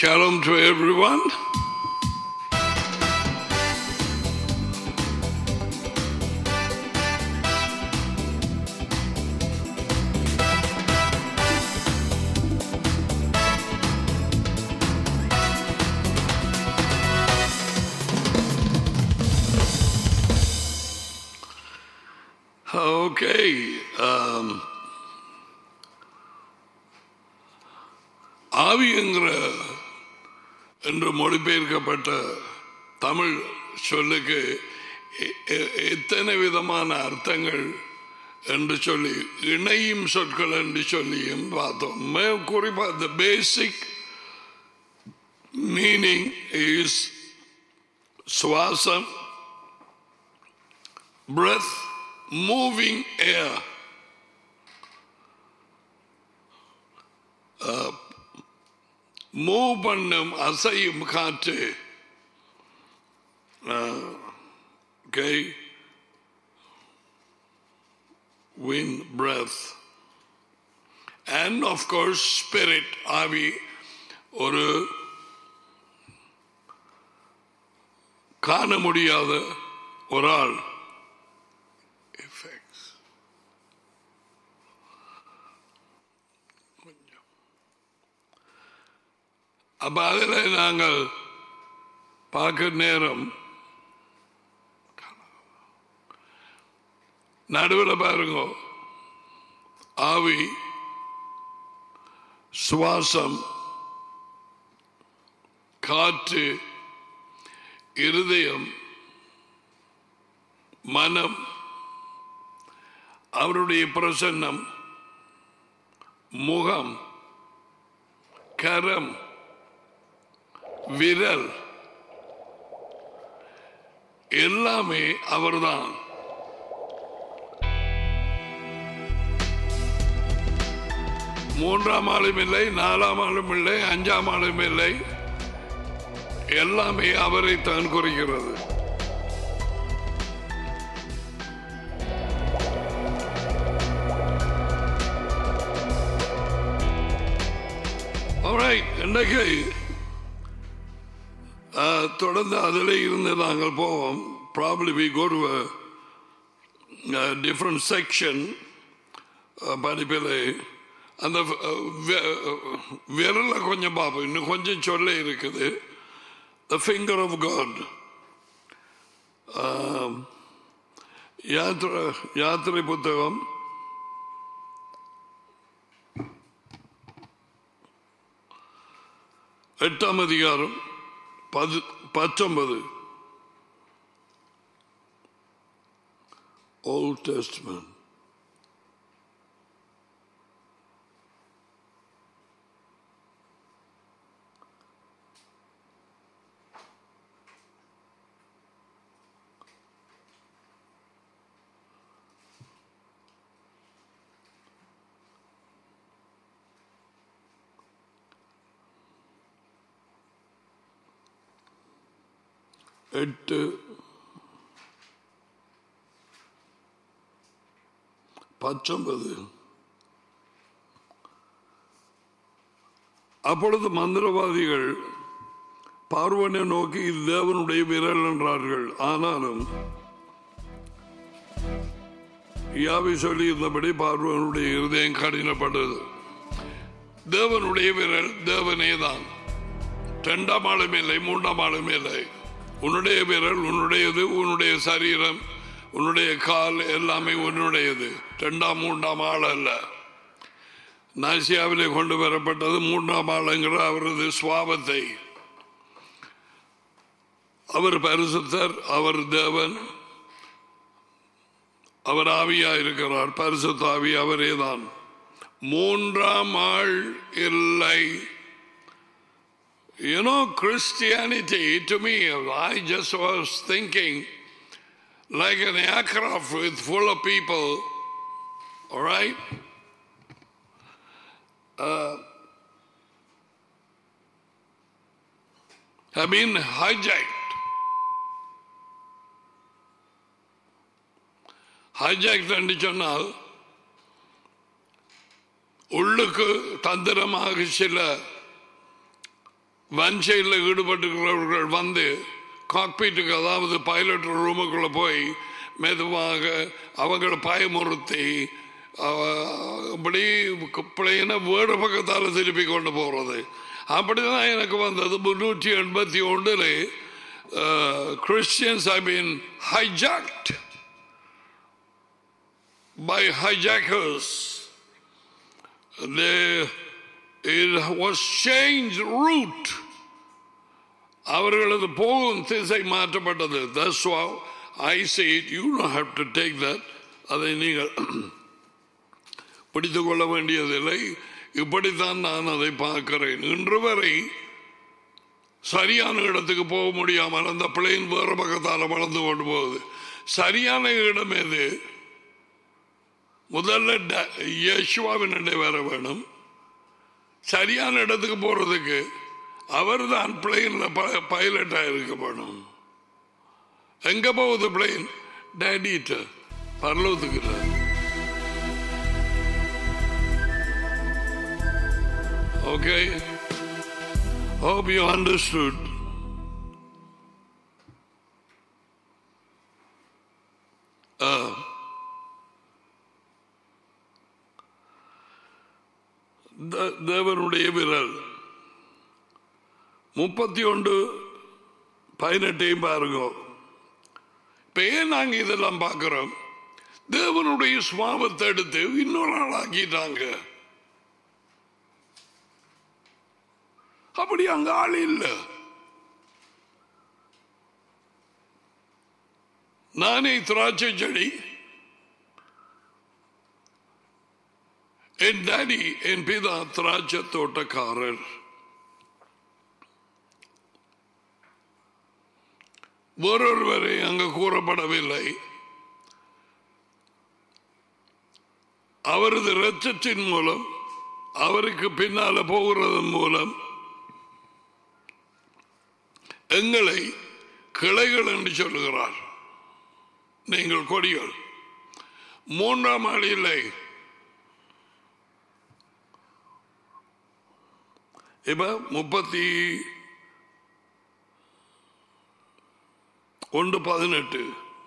Shalom to everyone. Okay. Um, ஆவிங்கிற என்று மொழிபெயர்க்கப்பட்ட தமிழ் சொல்லுக்கு எ- எ- எத்தனை விதமான அர்த்தங்கள் என்று சொல்லி இணையும் சொற்கள் என்று சொல்லியும் பார்த்தோம் மே- குறிப்பா the பேசிக் மீனிங் இஸ் சுவாசம் breath moving air மூவ் பண்ணும் அசையும் காற்று okay wind breath and of course spirit ஆவி ஒரு காண முடியாத ஒரு ஆள் effects கொஞ்சம் அப்ப அதில் நாங்கள் பார்க்க நேரம் நடுவில் பாருங்க ஆவி சுவாசம் காற்று இருதயம் மனம் அவருடைய பிரசன்னம் முகம் கரம் விரல் எல்லாமே அவர்தான் மூன்றாம் ஆளும் இல்லை நாலாம் ஆளும் இல்லை அஞ்சாம் ஆளும் இல்லை எல்லாமே அவரை தான் குறிக்கிறது Alright, இன்றைக்கு அஹ், தொடர்ந்து அதில் இருந்து நாங்கள் போவோம் probably we go to different section படிப்பில் அந்த அஹ், வி- அஹ், விரலை கொஞ்சம் பார்ப்போம் இன்னும் கொஞ்சம் சொல்ல இருக்குது த ஃபிங்கர் ஆஃப் காட் யாத்திரை யாத்திரை புத்தகம் எட்டாம் அதிகாரம் பது பத்தொன்பது ஓல்ட் டெஸ்ட்மென்ட் எட்டு பத்தொன்பது அப்பொழுது மந்திரவாதிகள் பார்வனை நோக்கி இது தேவனுடைய விரல் என்றார்கள் ஆனாலும் யாவை சொல்லி இருந்தபடி பார்வனுடைய இருதயம் கடினப்பட்டது தேவனுடைய விரல் தேவனே தான் இரண்டாம் ஆளும் இல்லை மூன்றாம் ஆளும் இல்லை உன்னுடைய விரல் உன்னுடையது உன்னுடைய சரீரம் உன்னுடைய கால் எல்லாமே உன்னுடையது இரண்டாம் மூன்றாம் ஆள் அல்ல நாசியாவிலே கொண்டு வரப்பட்டது மூன்றாம் ஆளுங்கிற அவரது சுவாபத்தை அவர் பரிசுத்தர் அவர் தேவன் அவர் ஆவியா இருக்கிறார் பரிசுத்த ஆவி அவரே தான் மூன்றாம் ஆள் இல்லை You know, Christianity, to me, I just was thinking like an aircraft with full of people, all right? Uh, have been hijacked. hijacked என்று சொன்னால் உள்ளுக்கு தந்திரமாக சில வஞ்சையில் ஈடுபட்டுக்கிறவர்கள் வந்து காக்பீட்டுக்கு அதாவது பைலட் ரூமுக்குள்ள போய் மெதுவாக அவங்கள பயமுறுத்தி அவ- அப்படி பிள்ளைன வேறு பக்கத்தால் திருப்பி கொண்டு போகிறது அப்படிதான் எனக்கு வந்தது முன்னூற்றி எண்பத்தி ஒன்றில் Christians I mean hijacked by hijackers. They, it was changed route. அவர்களது போகும் திசை மாற்றப்பட்டது That's why I say it. You don't have to take that. அதை நீங்கள் பிடித்துக் கொள்ள வேண்டியதில்லை இப்படித்தான் நான் அதை பார்க்கிறேன் இன்று வரை சரியான இடத்துக்கு போக முடியாமல் அந்த பிளேன் வேறு பக்கத்தால் வளர்ந்து கொண்டு போகுது சரியான இடம் எது முதல்ல ட- யேசுவாவின் இடை வர வேணும் சரியான இடத்துக்கு போறதுக்கு அவர் தான் பிளெயின்ல பைலட்டா இருக்க வேணும் எங்க போகுது பிளெயின் டேடிட்ட பரலோகத்துக்கு இல்ல. Okay. Hope you understood. Uh, த- தேவனுடைய விரல் முப்பத்தி ஒன்று பதினெட்டையும் பாருங்க இப்ப ஏன் நாங்க இதெல்லாம் பார்க்கிறோம் தேவனுடைய சுவாபத்தை எடுத்து இன்னொரு ஆள் ஆக்கிட்டாங்க அப்படி அங்க ஆள் இல்லை நானே திராட்சை செடி என் டாடி என் பிதா திராட்சை தோட்டக்காரர் வேறொருவரை அங்கு கூறப்படவில்லை அவரது இரத்தத்தின் மூலம் அவருக்கு பின்னால போகிறதன் மூலம் எங்களை கிளைகள் என்று சொல்லுகிறார் நீங்கள் கொடிகள் மூன்றாம் ஆள் இல்லை இப்ப முப்பத்தி ஒன்று பதினெட்டு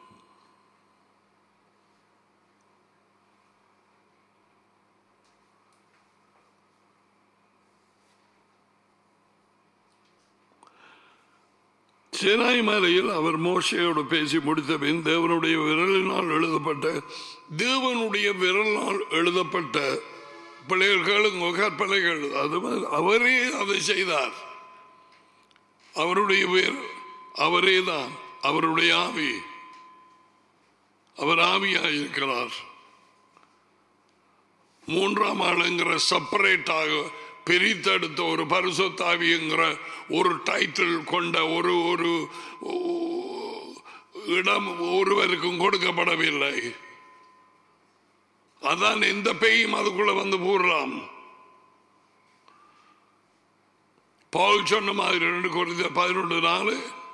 சினாய் மலையில் அவர் மோசையோடு பேசி முடித்த பின் தேவனுடைய விரலினால் எழுதப்பட்ட தேவனுடைய விரலினால் எழுதப்பட்ட பிள்ளைகளும் கற்பனைகள் அது மாதிரி அவரே அதை செய்தார் அவருடைய பேர் அவரே தான் அவருடைய ஆவி அவர் ஆவியாக இருக்கிறார் மூன்றாம் ஆளுங்கிற செப்பரேட்டாக பிரித்தெடுத்த ஒரு பரிசுத்தாவிங்கிற ஒரு டைட்டில் கொண்ட ஒரு ஒரு இடம் ஒருவருக்கும் கொடுக்கப்படவில்லை அதான் எந்த பேயும் அதுக்குள்ள வந்து போடலாம் பவுல் சொன்ன மாதிரி ரெண்டு குறைந்த பதினொன்று நாலு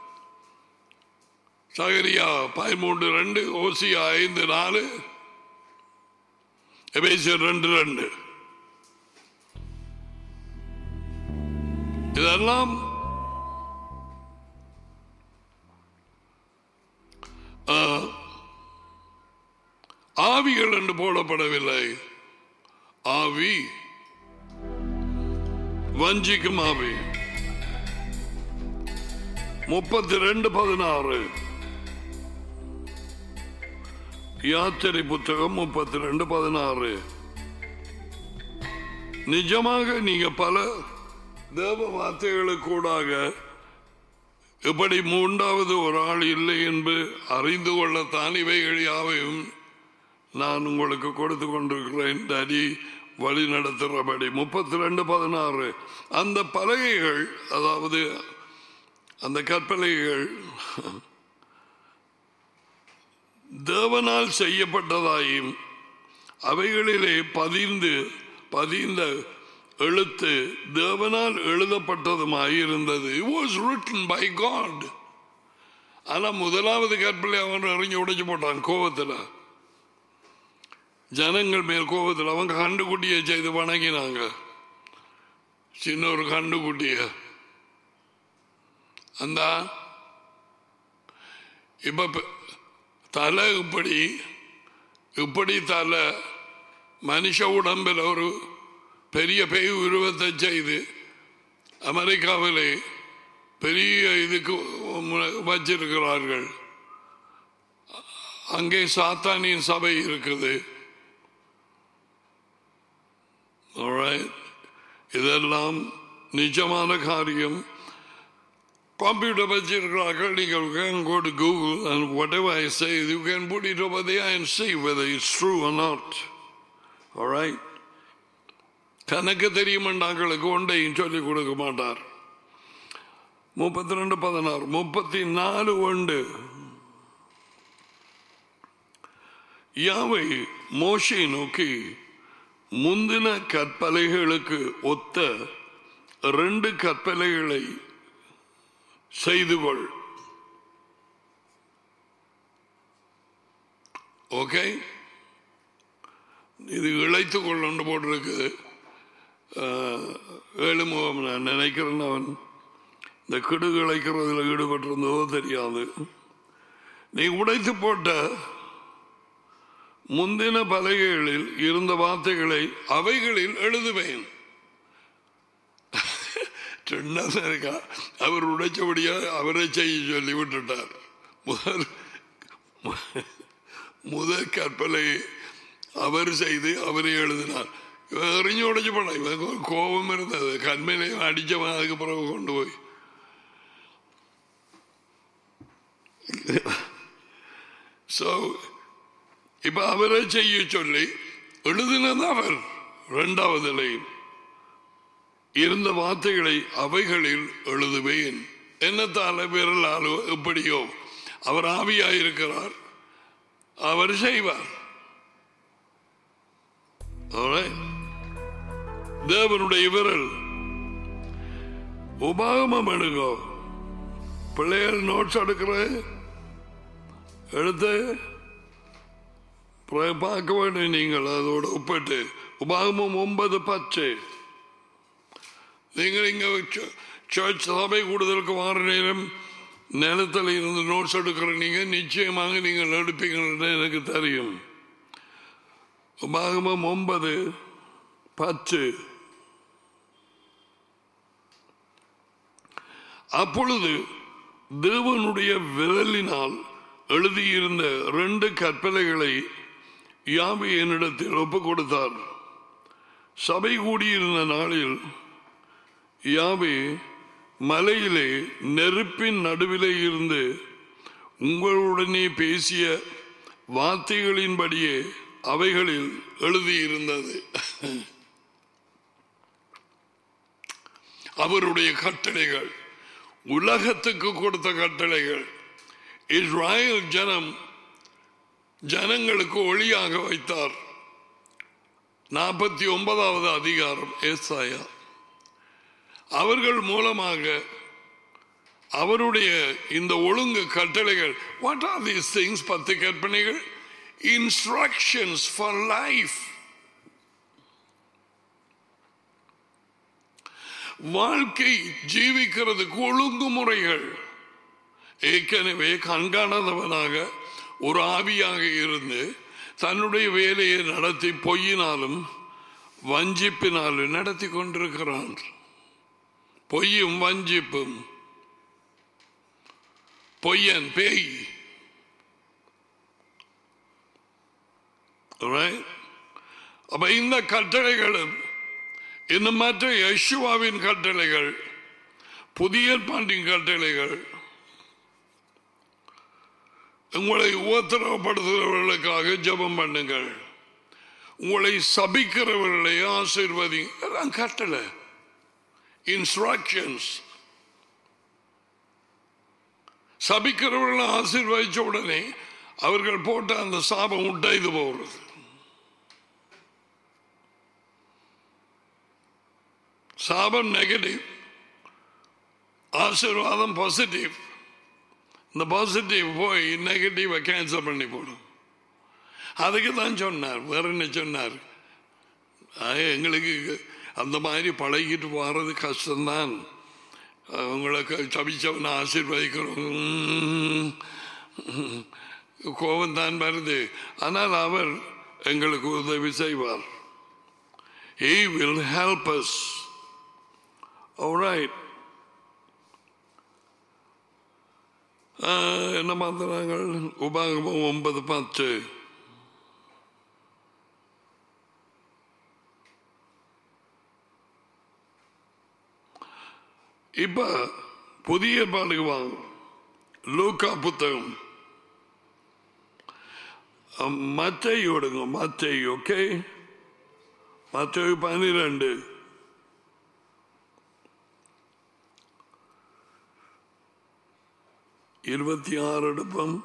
சகரியா பதிமூன்று ரெண்டு ஓசியா ஐந்து நாலு எபேசியர் ரெண்டு ரெண்டு இதெல்லாம் ஆ, ஆவிகள் என்று போடப்படவில்லை ஆவி வஞ்சிக்கும் ஆவி முப்பத்தி ரெண்டு பதினாறு யாத்திரை புத்தகம் முப்பத்தி ரெண்டு பதினாறு நிஜமாக நீங்க பல தேவ வார்த்தைகளுக்கூடாக இப்படி மூன்றாவது ஒரு ஆள் இல்லை என்று அறிந்து கொள்ளத்தான் இவைகள் யாவையும் நான் உங்களுக்கு கொடுத்து கொண்டிருக்கிறேன் டாடி வழி நடத்துகிறபடி முப்பத்தி ரெண்டு பதினாறு அந்த பலகைகள் அதாவது அந்த கற்பலைகள் தேவனால் செய்யப்பட்டதாயும் அவைகளிலே பதிந்து பதிந்த எழுத்து தேவனால் எழுதப்பட்டதுமாயிருந்தது it was written by God ஆனா முதலாவது கற்பலை அவன் இறங்கி உடைச்சு போட்டான் கோபத்துல ஜனங்கள் மேல் கோபத்தில் அவங்க கண்டுக்குட்டியை செய்து வணங்கினாங்க சின்ன ஒரு கண்டுக்குட்டிய அந்த இப்ப ப- தலை இப்படி இப்படி தலை மனுஷ உடம்பில் ஒரு பெரிய பேய் உருவத்தை செய்து அமெரிக்காவிலே பெரிய இதுக்கு மு- வச்சிருக்கிறார்கள் அங்கே சாத்தானின் சபை இருக்குது Alright? இதெல்லாம் நிஜமான காரியம் கம்ப்யூட்டர் வச்சிருக்கிறார்கள் நீங்கள் can go to Google and whatever I say you can put it over there and see whether it's true or not. Alright? கணக்கு தெரியுமண்டாங்களுக்கு ஒன்றையும் சொல்லிக் கொடுக்க மாட்டார் முப்பத்தி ரெண்டு பதினாறு முப்பத்தி நாலு ஒன்று யாவை மோஷை நோக்கி முந்தின கற்பலைகளுக்கு ஒத்த ரெண்டு கற்பலைகளை செய்து கொள் ஓகே இது இழைத்து கொள்ளு போட்டிருக்குது ஆஹ், ஏழு முகம் நான் நினைக்கிறேன் அவன் இந்த கிடு இழைக்கிறதுல ஈடுபட்டிருந்ததோ தெரியாது நீ உடைத்து போட்ட முந்தின பலகைகளில் இருந்த வார்த்தைகளை அவைகளில் எழுதுவேன் ரெண்டாவது இருக்கா அவர் உடைச்சபடியா அவரை செய்ய சொல்லி விட்டுட்டார் முதல் முதல் கற்பலை அவர் செய்து அவரே எழுதினார் இவன் எறிஞ்சு உடைச்சு போனான் இவன் கோ- கோபம் இருந்தது கண்மையிலையும் அடிச்சவன் அதுக்கு பிறகு கொண்டு போய் ஸோ இப்ப அவரை செய்ய சொல்லி எழுதினது அவர் இரண்டாவதிலையும் இருந்த வார்த்தைகளை அவைகளில் எழுதுவேன் என்னத்தால விரலாலோ எப்படியோ அவர் ஆவியாயிருக்கிறார் அவர் செய்வார் Alright? தேவனுடைய விரல் உபாகமம் எடுங்கோ பிள்ளைகள் நோட்ஸ் எடுக்கிற எடுத்து பிறகு பார்க்க வேண்டும் நீங்கள் அதோட ஒப்பிட்டு உபாகமம் ஒன்பது பச்சை நீங்கள் இங்க ச- சர்ச் சபை கூடுதலுக்கு வார நேரம் நிலத்தில் இருந்து நோட்ஸ் எடுக்கிற நீங்க நிச்சயமாக நீங்கள் எடுப்பீங்கன்னு எனக்கு தெரியும் உபாகமம் ஒன்பது பத்து அப்பொழுது தேவனுடைய விரலினால் எழுதியிருந்த ரெண்டு கற்பனைகளை யாவை என்னிடத்தில் ஒப்புக் கொடுத்தார் சபை கூடியிருந்த நாளில் யாவே மலையிலே நெருப்பின் நடுவிலே இருந்து உங்களுடனே பேசிய வார்த்தைகளின்படியே அவைகளில் எழுதியிருந்தது அவருடைய கட்டளைகள் உலகத்துக்கு கொடுத்த கட்டளைகள் இஸ்ராயல் ஜனம் ஜனங்களுக்கு ஒளியாக வைத்தார் நாற்பத்தி ஒன்பதாவது அதிகாரம் ஏசாயா அவர்கள் மூலமாக அவருடைய இந்த ஒழுங்கு கட்டளைகள் வாட் ஆர் தீஸ் திங்ஸ் பத்து கற்பனைகள் இன்ஸ்ட்ரக்ஷன்ஸ் ஃபார் லைஃப் வாழ்க்கை ஜீவிக்கிறதுக்கு ஒழுங்குமுறைகள் ஏற்கனவே கண்காணாதவனாக ஒரு ஆவியாக இருந்து தன்னுடைய வேலையை நடத்தி பொய்யினாலும் வஞ்சிப்பினாலும் நடத்தி கொண்டிருக்கிறான் பொய்யும் வஞ்சிப்பும் பொய்யன் பேய் Right? அப்ப இந்த கட்டளைகளும் இன்னும் மற்ற யசுவாவின் கட்டளைகள் புதிய பாண்டின் கட்டளைகள் உங்களை உத்தரவுப்படுத்துகிறவர்களுக்காக ஜெபம் பண்ணுங்கள் உங்களை சபிக்கிறவர்களை ஆசீர்வதி அதான் கட்டளை இன்ஸ்ட்ரக்ஷன்ஸ் சபிக்கிறவர்களை ஆசீர்வதிச்ச உடனே அவர்கள் போட்ட அந்த சாபம் உட்டைது போகிறது சாபம் நெகட்டிவ் ஆசீர்வாதம் பாசிட்டிவ் இந்த பாசிட்டிவ் போய் நெகட்டிவை கேன்சல் பண்ணி போடும் அதுக்கு தான் சொன்னார் வேற என்ன சொன்னார் ஆ, எங்களுக்கு அந்த மாதிரி பழகிட்டு வர்றது கஷ்டம்தான் உங்களுக்கு சபிச்சவனை ஆசீர்வதிக்கிறோம் உம், கோபம் தான் வருது ஆனால் அவர் எங்களுக்கு உதவி செய்வார் He will help us. All right. ஆஹ், என்ன மாத்திராங்கள் உபாகமம் ஒன்பது பத்து இப்ப புதிய பாடுக்கு வாங்க லூக்கா புத்தகம் மத்தை ஓடுங்க மத்தை ஓகே மத்தை பன்னிரண்டு இருபத்தி ஆறு அடுப்பம்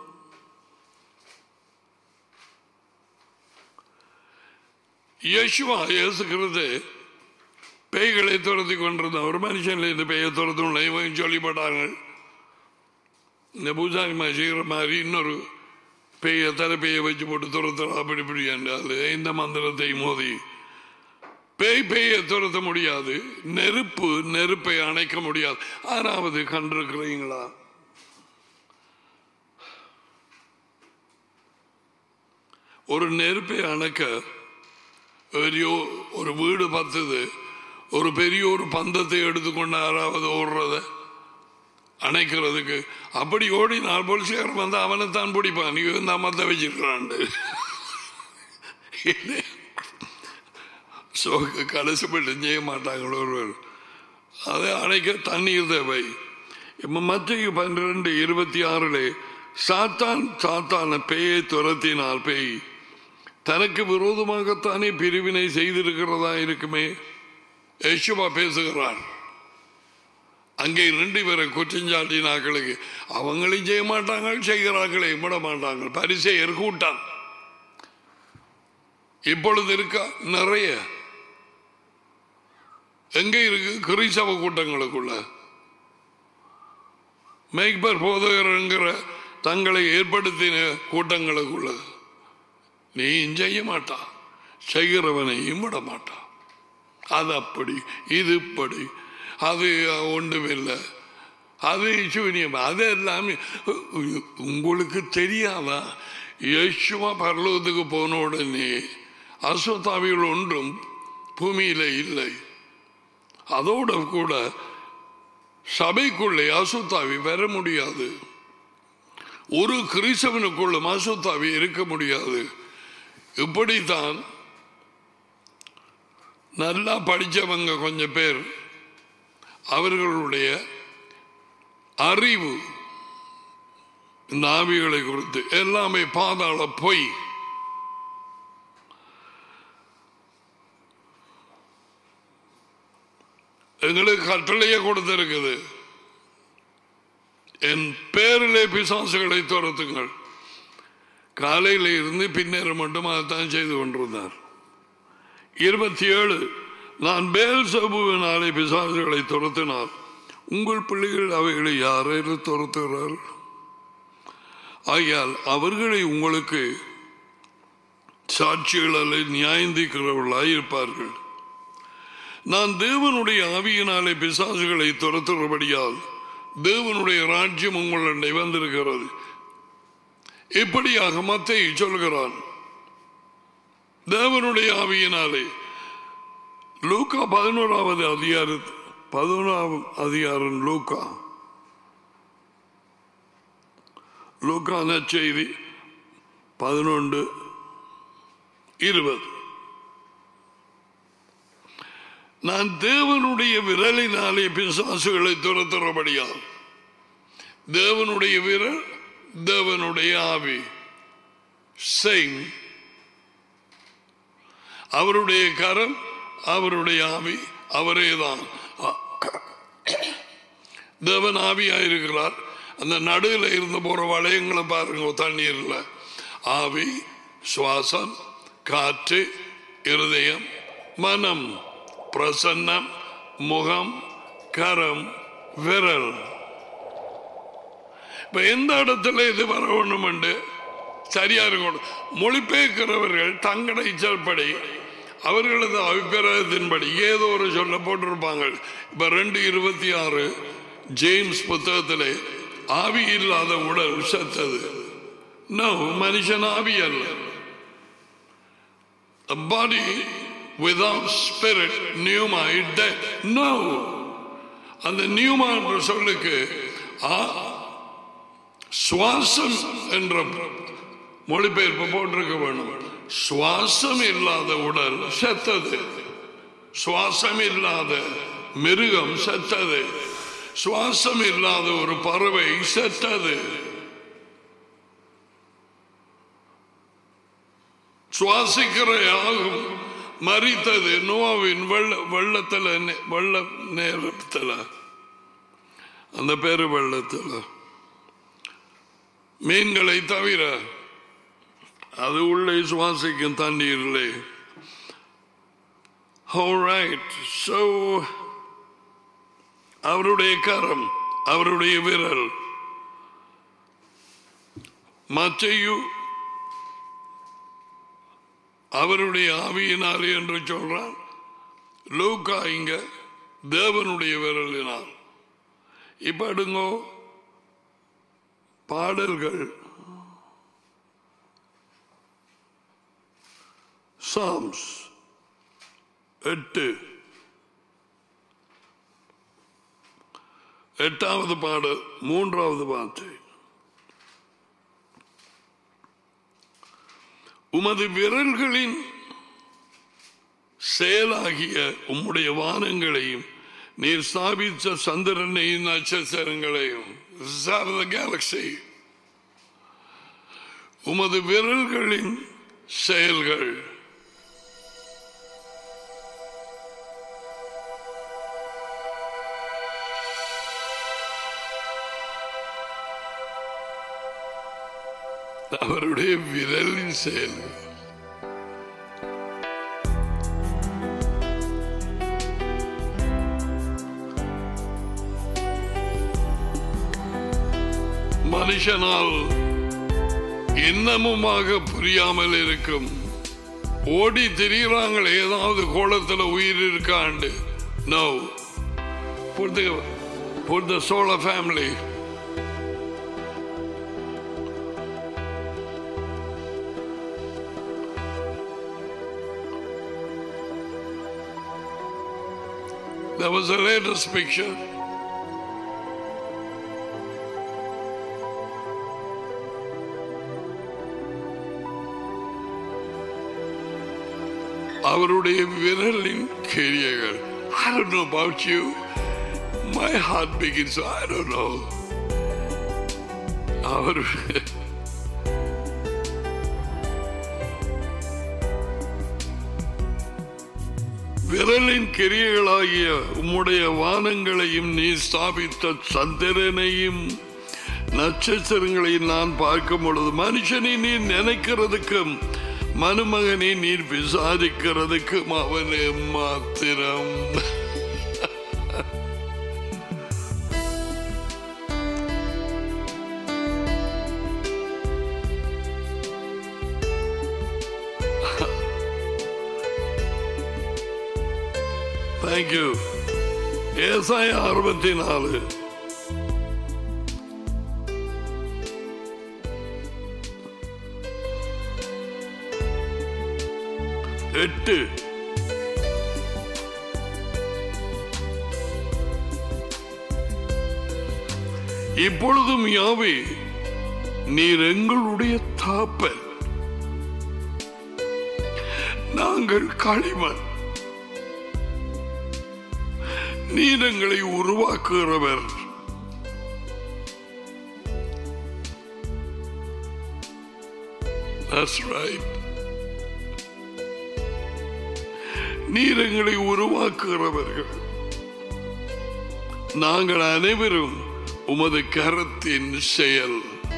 யேசுவா இயேசுகிறது பேய்களை துரத்தி கொண்டிருந்த ஒரு மனுஷன்ல இந்த பேயை துரத்துள்ள இவங்க சொல்லிப்பட்டாங்க இந்த பூஜாரி மாதிரி செய்கிற மாதிரி இன்னொரு பேயை தலைப்பையை வச்சு போட்டு துரத்துறா அப்படி இப்படி என்றால் இந்த மந்திரத்தை மோதி பேய் பேயை துரத்த முடியாது நெருப்பு நெருப்பை அணைக்க முடியாது ஆறாவது கண்டிருக்கிறீங்களா ஒரு நெருப்பை அணைக்க பெரிய ஒரு வீடு பத்துது ஒரு பெரிய ஒரு பந்தத்தை எடுத்துக்கொண்டு யாராவது ஓடுறத அணைக்கிறதுக்கு அப்படி ஓடினால் போலீஸ்காரன் வந்து அவனை தான் பிடிப்பான் நீ வந்து அமர்த்த வச்சிருக்கிறான் ஸோ கடைசிப்பட்டு செய்ய மாட்டாங்களோ ஒருவர் அதை அணைக்க தண்ணீர் தேவை இப்போ மத்திய பன்னிரெண்டு இருபத்தி ஆறுல சாத்தான் சாத்தான பேயை துரத்தினால் பேய் தனக்கு விரோதமாகத்தானே பிரிவினை செய்திருக்கிறதா இருக்குமே யேசுவா பேசுகிறார் அங்கே ரெண்டு பேரை குற்றஞ்சாட்டினாக்களுக்கு அவங்களையும் செய்ய மாட்டாங்க செய்கிறார்களே விட மாட்டாங்க பரிசெயர் கூட்டம் இப்பொழுது இருக்கா நிறைய எங்க இருக்கு கிறிஸ்தவ கூட்டங்களுக்குள்ள மேய்ப்பர் போதகர்ங்கிற தங்களை ஏற்படுத்தின கூட்டங்களுக்குள்ள நீயும் செய்ய மாட்டா செய்கிறவனையும் விட மாட்டா அது அப்படி இது இப்படி அது ஒன்றுமில்லை அது சூன்யம் அது எல்லாமே உங்களுக்கு தெரியாதா யேசுவா பரலோகத்துக்கு போன உடனே அஸ்வத்தாவிகள் ஒன்றும் பூமியில இல்லை அதோட கூட சபைக்குள்ளே அசுத்தாவி வர முடியாது ஒரு கிறிஸ்தவனுக்குள்ளும் அசுத்தாவி இருக்க முடியாது இப்படித்தான் நல்லா படிச்சவங்க கொஞ்சம் பேர் அவர்களுடைய அறிவு இந்த ஆவிகளை குறித்து எல்லாமே பாதாள பொய் எங்களுக்கு கட்டளையே கொடுத்திருக்குது என் பேரிலே பிசாசுகளை துரத்துங்கள் காலையில் இருந்து பின்னேறம் மட்டும் அதைத்தான் செய்து கொண்டிருந்தார் இருபத்தி ஏழு நான் பேல் சபுவினாலே பிசாசுகளை துரத்தினார் உங்கள் பிள்ளைகள் அவைகளை யாரையும் துரத்துகிறார் ஆகையால் அவர்களை உங்களுக்கு சாட்சிகளை நியாயந்திக்கிறவர்களாய் இருப்பார்கள் நான் தேவனுடைய ஆவியினாலே பிசாசுகளை துரத்துறபடியால் தேவனுடைய ராஜ்யம் உங்களுடைய வந்திருக்கிறது இப்படியாக மத்தை சொல்கிறான் தேவனுடைய ஆவியினாலே லூக்கா பதினோராவது அதிகார பதினோராவது அதிகாரம் லூக்கா லூக்கா நற்செய்தி பதினொன்று இருபது நான் தேவனுடைய விரலினாலே பிசாசுகளை துரத்துறபடியால் தேவனுடைய விரல் தேவனுடைய ஆவி செய் அவருடைய கரம் அவருடைய ஆவி அவரேதான் தேவன் ஆவியாயிருக்கிறார் அந்த நடுவில் இருந்து போற வளையங்களை பாருங்க தண்ணீர்ல ஆவி சுவாசம் காற்று இருதயம் மனம் பிரசன்னம் முகம் கரம் விரல் இப்ப எந்த இடத்துல இது வர ஒண்ணுமெண்டு சரியா இருக்கணும் மொழிபெயர்க்கிறவர்கள் தங்கட இச்சல்படி அவர்களது அபிப்பிராயத்தின்படி ஏதோ ஒரு சொல்ல போட்டிருப்பாங்க இப்ப ரெண்டு இருபத்தி ஆறு ஜேம்ஸ் புத்தகத்திலே ஆவி இல்லாத உடல் செத்தது நோ மனுஷன் ஆவி அல்ல A body without spirit pneuma is dead. No. அந்த நியூமா என்ற சொல்லுக்கு ஆ- சுவாசம் என்ற மொழிபெயர்ப்பு போட்டிருக்க வேண்டும் சுவாசம் இல்லாத உடல் செத்தது சுவாசம் இல்லாத மிருகம் செத்தது சுவாசம் இல்லாத ஒரு பறவை செத்தது சுவாசிக்கிற யாகும் மறித்தது நோவின் வெள்ள வெள்ளத்துல நே- வெள்ள நேரத்துல அந்த பேரு வெள்ளத்துல மீன்களை தவிர அது உள்ளே சுவாசிக்கும் தண்ணீரிலே Alright, so அவருடைய கரம் அவருடைய விரல் மத்தையு அவருடைய ஆவியினாலே என்று சொல்றான் லூக்கா இங்க தேவனுடைய விரலினால் இப்ப எடுங்கோ பாடல்கள் சாம்ஸ் எட்டு எட்டாவது பாடல் மூன்றாவது வார்த்தை உமது விரல்களின் செயலாகிய உம்முடைய வானங்களையும் நீர் ஸ்தாபித்த சந்திரனையும் நட்சத்திரங்களையும் கேலக்சி உமது விரல்களின் செயல்கள் அவருடைய விரலின் செயல்கள் மனுஷனால் இன்னமுமாக புரியாமல் இருக்கும் ஓடி திரிகிறாங்களே ஏதாவது கோலத்துல உயிர் இருக்காண்டு no for the for the solar family There was a latest picture. அவருடைய விரலின் கிரியைகள் I don't know about you. My heart begins, I don't know. அவர் விரலின் கிரியைகளாகிய உம்முடைய வானங்களையும் நீ ஸ்தாபித்த சந்திரனையும் நட்சத்திரங்களையும் நான் பார்க்கும் பொழுது மனுஷனை நீ நினைக்கிறதுக்கும் மனுமகனை நீர் விசாரிக்கிறதுக்கும் அவனே மாத்திரம் தேங்க்யூ ஏசாய அறுபத்தி நாலு எட்டு இப்பொழுதும் யாவே நீர் எங்களுடைய தாப்பன் நாங்கள் களிமண் நீர் எங்களை உருவாக்குகிறவர் That's right. நீர் எங்களை உருவாக்குகிறவர்கள் நாங்கள் அனைவரும் உமது கரத்தின் செயல்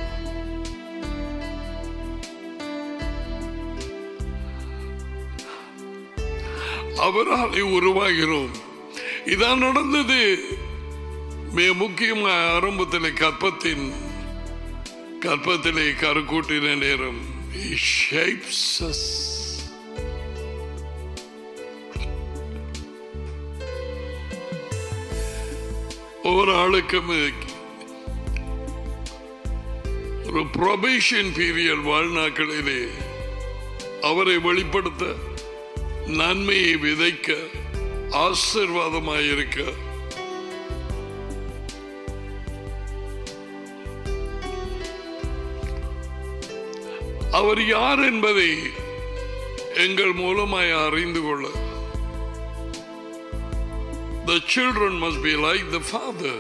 அவராலே உருவாகிறோம் இதான் நடந்தது மிக முக்கியமாக ஆரம்பத்தில் கற்பத்தின் கற்பத்திலே கருக்கூட்டின நேரம் He shapes us. ஒவ்வொரு ஆளுக்கும் ஒரு ப்ரொபேஷன் பீரியட் வாழ்நாட்களிலே அவரை வெளிப்படுத்த நன்மையை விதைக்க ஆசிர்வாதமாயிருக்க அவர் யார் என்பதை எங்கள் மூலமாய் அறிந்து கொள்ள The children must be like the father.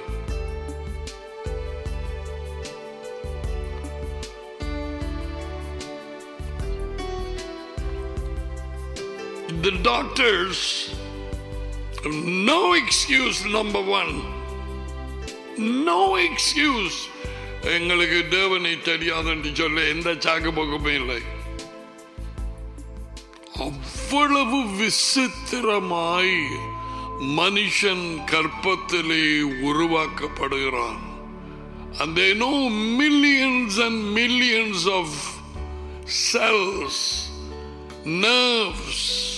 The doctors, no excuse, number one. No excuse. எங்களுக்கு தேவனை தெரியாதுன்னு சொல்ல எந்த சாக்கு போக்குமே இல்லை அவ்வளவு விசித்திரமாய் மனுஷன் கற்பத்திலே உருவாக்கப்படுகிறான் and they know millions and millions of cells nerves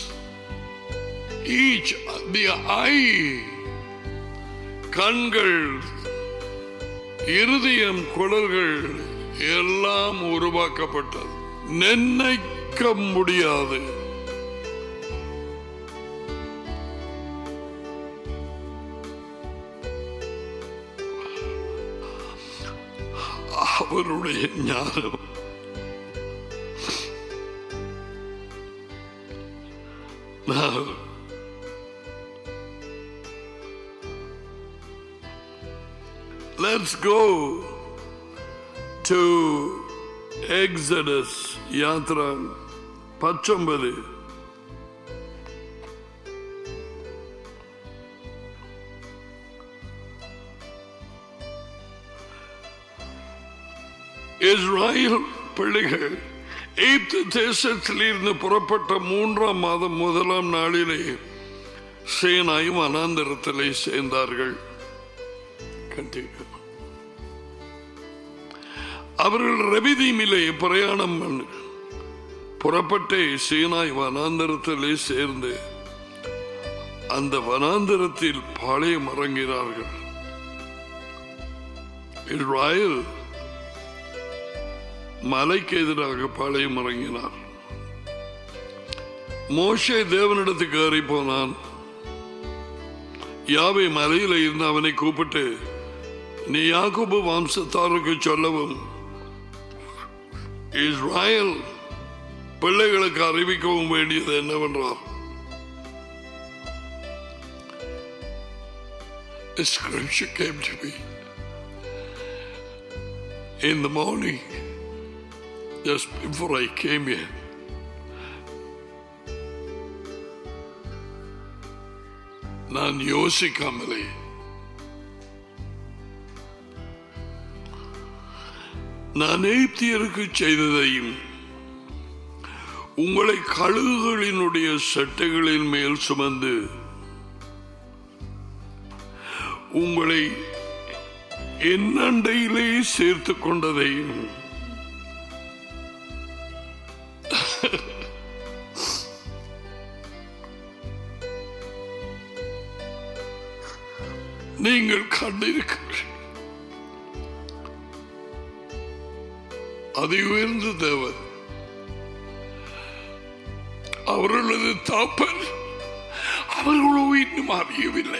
each the eye கண்கள் இருதயம் குடல்கள் எல்லாம் உருவாக்கப்பட்டது நிர்ணயிக்க முடியாது அவருடைய ஞானம் நான் Let's go to Exodus Yatra பத்தொன்பது இஸ்ராயல் பிள்ளைகள் எய்ப்து தேசத்திலிருந்து புறப்பட்ட மூன்றாம் மாதம் முதலாம் நாளிலே சேனாய் வனாந்தரத்திலே சேர்ந்தார்கள் Continue. அவர்கள் ரபிதீமிலே பிரயாணம் பண்ண புறப்பட்டு சீனாய் வனாந்தரத்திலே சேர்ந்து அந்த வனாந்தரத்தில் பாளையம் இறங்கினார்கள் இஸ்ராயல் மலைக்கு எதிராக பாளையம் இறங்கினார் மோஷே தேவனிடத்துக்கு ஏறி போனான் யாவை மலையில இருந்து அவனை கூப்பிட்டு நீ யாக்கோபு வம்சத்தாருக்கு சொல்லவும் இஸ்ராயல் பிள்ளைகளுக்கு அறிவிக்கவும் வேண்டியது என்னவென்றால் A scripture came to me in the morning, just before I came here. நான் யோசிக்காமலே நான் எய்ப்தியருக்கு செய்ததையும் உங்களை கழுகுகளினுடைய சட்டைகளின் மேல் சுமந்து உங்களை என் அண்டையிலே சேர்த்துக் கொண்டதையும் நீங்கள் கண்டிருக்கிறீர்கள் அதை உயர்ந்த தேவன் அவர்களது தாப்பன் அவர்களோ இன்னும் அறியவில்லை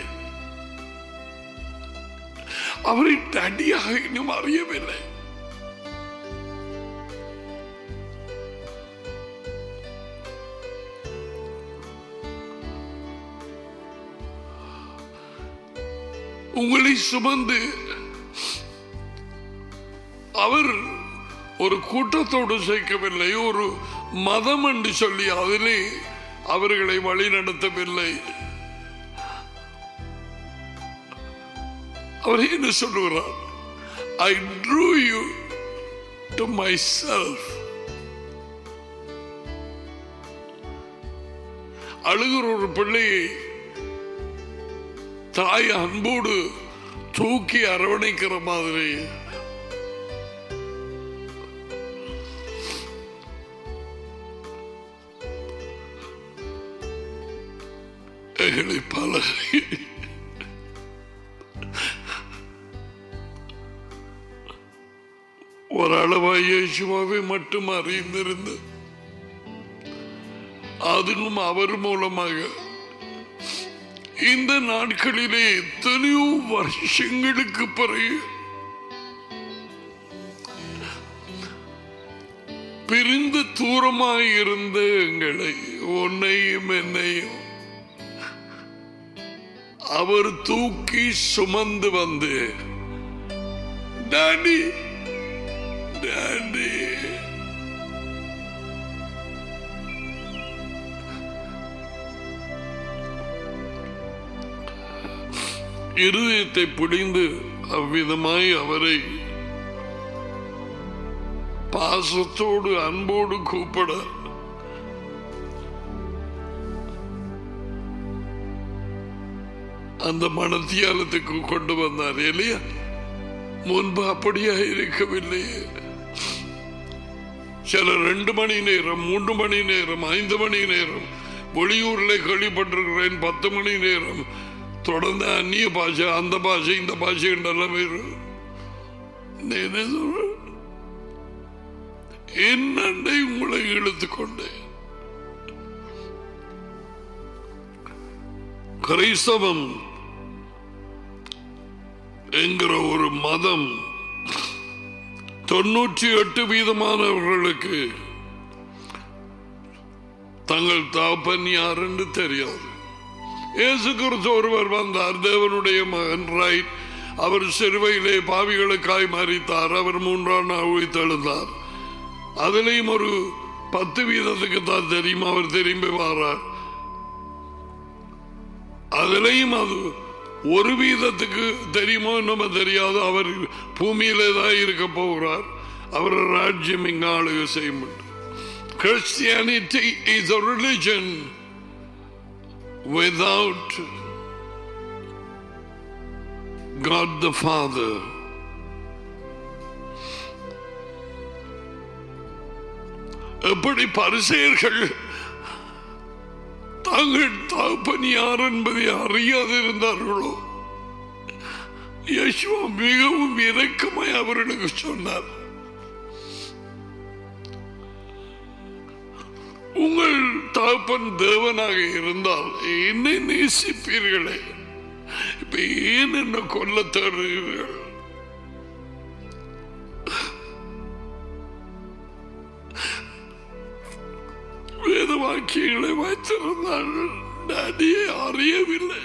அவரின் தடியாக இன்னும் அறியவில்லை உங்களை சுமந்து அவர் ஒரு கூட்டத்தோடு சேர்க்கவில்லை ஒரு மதம் என்று சொல்லி அதிலே அவர்களை வழி நடத்தவில்லை அவர் என்ன சொல்லுகிறார் I drew you to myself அழுகிற ஒரு பிள்ளையை தாய் அன்போடு தூக்கி அரவணைக்கிற மாதிரி எங்களை பல ஓரளவாய் இயேசுவாவை மட்டும் அறிந்திருந்து அதிலும் அவர் மூலமாக இந்த நாட்களிலே எத்தனையோ வருஷங்களுக்கு பிறகு பிரிந்து தூரமாய் இருந்த எங்களை உன்னையும் என்னையும் அவர் தூக்கி சுமந்து வந்து டாடி டாடி இருதயத்தை பிடிந்து அவ்விதமாய் அவரை பாசத்தோடு அன்போடு கூப்பிட அந்த மனத்தியாலத்துக்கு கொண்டு வந்தார் இல்லையா முன்பு அப்படியா இருக்கவில்லையே சில ரெண்டு மணி நேரம் மூன்று மணி நேரம் ஐந்து மணி நேரம் வெளியூர்ல கேள்விப்பட்டிருக்கிறேன் பத்து மணி நேரம் தொடர்ந்து அந்நிய பாஷை அந்த பாஷை இந்த பாஷை என்றெல்லாம் வரும். நான் என்ன சொல்றேன்? என்னண்டை உங்களை இழுத்துக் கொண்டேன் கிறிஸ்தவம் என்கிற ஒரு மதம் தொன்னூற்றி எட்டு வீதமானவர்களுக்கு தங்கள் தாப்பன் யார் என்று தெரியாது இயேசு கிறிஸ்து ஒருவர் வந்தார் தேவனுடைய மகன் ரைட் அவர் சிறுவையிலே பாவிகளுக்காய் மறித்தார் அவர் மூன்றாம் நாள் உயிர்த்தெழுந்தார் அதிலையும் ஒரு பத்து வீதத்துக்கு தான் தெரியும் அவர் திரும்பி வாரார் அதிலையும் அது ஒரு வீதத்துக்கு தெரியுமோ நம்ம தெரியாது அவர் பூமியிலே தான் இருக்க போகிறார் அவர் ராஜ்யம் இங்க ஆளுகை செய்ய முடியும் Christianity is a religion without God the Father. எப்படி பரிசெயர்கள் தாங்கள் தகப்பன் யார் என்பதை அறியாதிருந்தார்களோ யசுவா மிகவும் இரக்கமாய் அவர்களுக்கு சொன்னார் உங்கள் தகப்பன் தேவனாக இருந்தால் என்னை நேசிப்பீர்களே இப்ப ஏன் என்ன கொல்ல தேடுகிறீர்கள் வேத வாக்கியங்களை வைத்திருந்தார்கள் டாடியை அறியவில்லை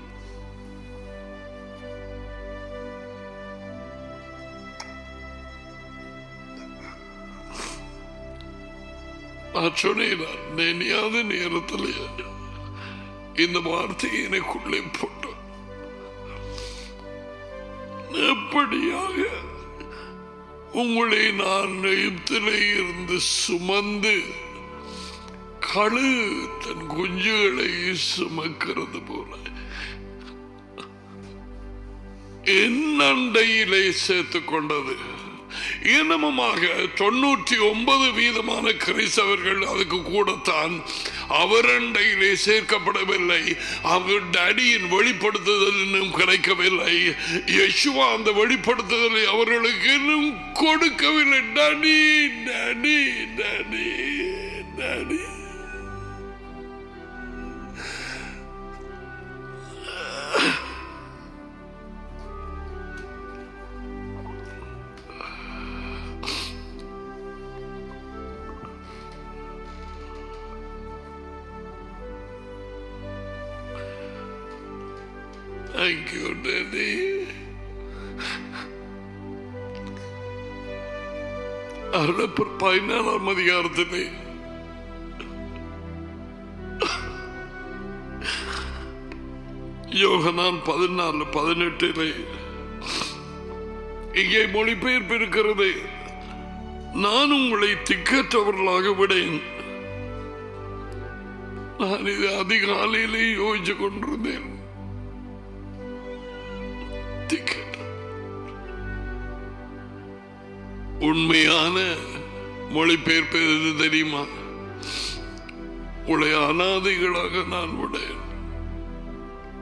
நான் சொன்னேன் நினையாத நேரத்தில் இந்த வார்த்தையை எனக்குள்ளே போட்டு எப்படியாக உங்களை நான் எகிப்திலே இருந்து சுமந்து கழு தன் குஞ்சுகளை சுமக்கிறது போல என் அண்டையிலே சேர்த்துக் கொண்டது இனமுமாக தொண்ணூற்றி ஒன்பது வீதமான கிறிஸ்தவர்கள் அதுக்கு கூடத்தான் அவர் அண்டையிலே சேர்க்கப்படவில்லை அவர் டேடியின் வெளிப்படுத்துதல் இன்னும் கிடைக்கவில்லை யசுவா அந்த வெளிப்படுத்துதலை அவர்களுக்கு இன்னும் கொடுக்கவில்லை daddy daddy daddy daddy Thank you, Daddy. அருளப்பர் பதினாலாம் அதிகாரத்திலே யோகனான் பதினாலு பதினெட்டிலே இங்கே மொழிபெயர்ப்பு இருக்கிறது நான் உங்களை திக்கற்றவர்களாக விடேன் நான் இது அதிகாலையிலே யோசிச்சு கொண்டிருந்தேன் திக்கற்ற உண்மையான மொழிபெயர்ப்பு எது தெரியுமா உடைய அனாதைகளாக நான் விடேன்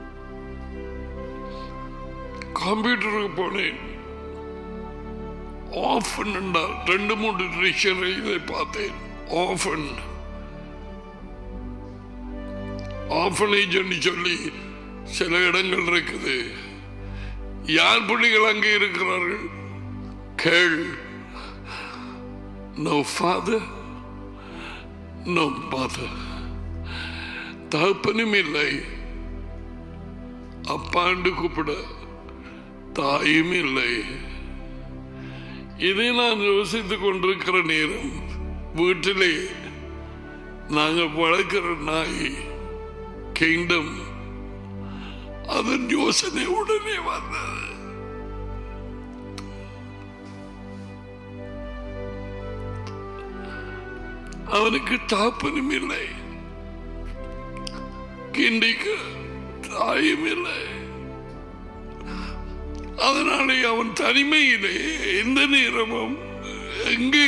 கம்ப்யூட்டருக்கு போனேன் ஆஃபன் என்றால் ரெண்டு மூன்று டிக்ஷனரி இதை பார்த்தேன் ஆஃபன் ஆஃபனேஜ் என்று சொல்லி சில இடங்கள் இருக்குது யார் பிள்ளைகள் அங்கே இருக்கிறார்கள் கேள் நோ ஃபாதர் நோ மதர் தகப்பனும் இல்லை அப்பாண்டு கூப்பிட தாயும் இல்லை இதை நான் யோசித்துக் கொண்டிருக்கிற நேரம் வீட்டிலே நாங்கள் வளர்க்கிற நாய் கிங்டம் அதன் யோசனை உடனே வந்தது அவனுக்கு தாப்பனும் இல்லை கிண்டிக்கு தாயும் இல்லை அதனாலே அவன் தனிமையிலே எந்த நேரமும் எங்கே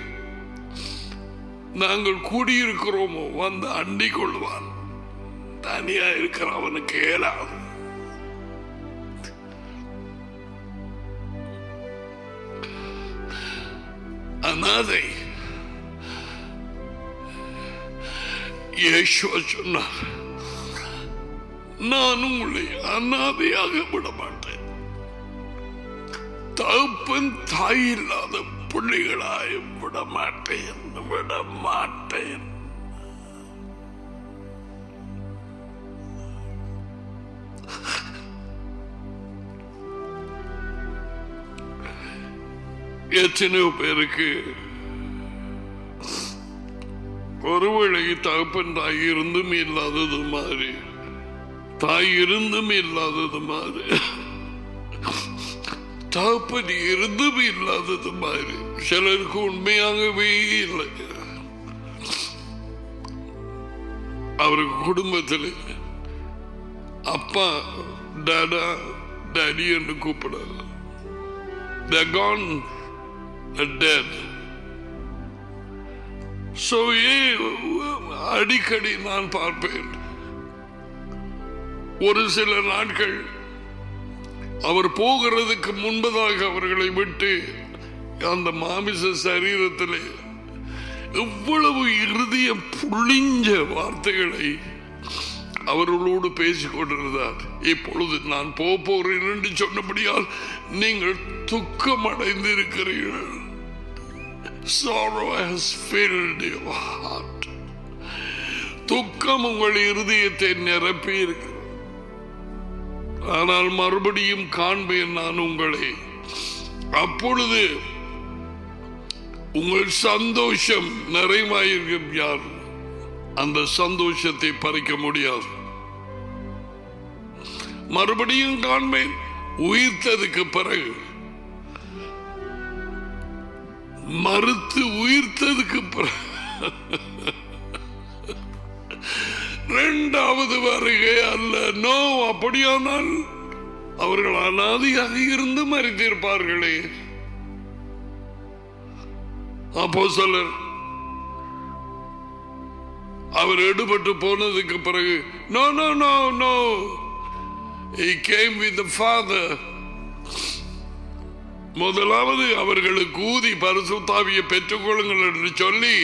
நாங்கள் கூடியிருக்கிறோமோ வந்து அண்டிக் கொள்வான் தனியா இருக்கிற அவனுக்கு இயலாது அநாதை இயேசுவ சொன்னார் நான் உங்களை அநாதையாக விட மாட்டேன் தகப்பன் தாய் இல்லாத பிள்ளைகளாய் விட மாட்டேன் விட மாட்டேன் எத்தனையோ பேருக்கு ஒருவேளை தகப்பன் தாய் இருந்தும் இல்லாதது மாதிரி தாய் இருந்தும் இல்லாதது மாதிரி தகப்பன் இருந்தும் இல்லாதது மாதிரி சிலருக்கு உண்மையாகவே இல்லை அவருக்கு குடும்பத்தில் அப்பா டாடா டாடி என்று கூப்பிட They're gone, they're dead. So, அடிக்கடி நான் பார்ப்பேன் ஒரு சில நாட்கள் அவர் போகிறதுக்கு முன்பதாக அவர்களை விட்டு அந்த மாமிச சரீரத்திலே எவ்வளவு இறுதிய புளிஞ்ச வார்த்தைகளை அவர்களோடு பேசிக் கொண்டிருந்தார் இப்பொழுது நான் போக போகிறேன் என்று சொன்னபடியால் நீங்கள் துக்கம் அடைந்திருக்கிறீர்கள் Sorrow has filled your heart. துக்கம் உங்கள் இருதயத்தை நிரப்பி இருக்கிறது ஆனால் மறுபடியும் காண்பேன் நான் உங்களை அப்பொழுது உங்கள் சந்தோஷம் நிறைவாயிருக்கும் யார் அந்த சந்தோஷத்தை பறிக்க முடியாது மறுபடியும் காண்பேன் உயிர்த்ததுக்கு பிறகு மறுத்து உயிர்த்ததுக்கு பிறகு இரண்டாவது வருகை அல்ல நோ அப்படியானால் அவர்கள் அனாதியாக இருந்து மறித்திருப்பார்களே அப்போ சிலர் அவர் எடுபட்டு போனதுக்கு பிறகு no no no no He came with the Father. முதலாவது அவர்களுக்கு ஊதி பரிசுத்தாவியை பெற்றுக்கொள்ளுங்கள் என்று சொல்லி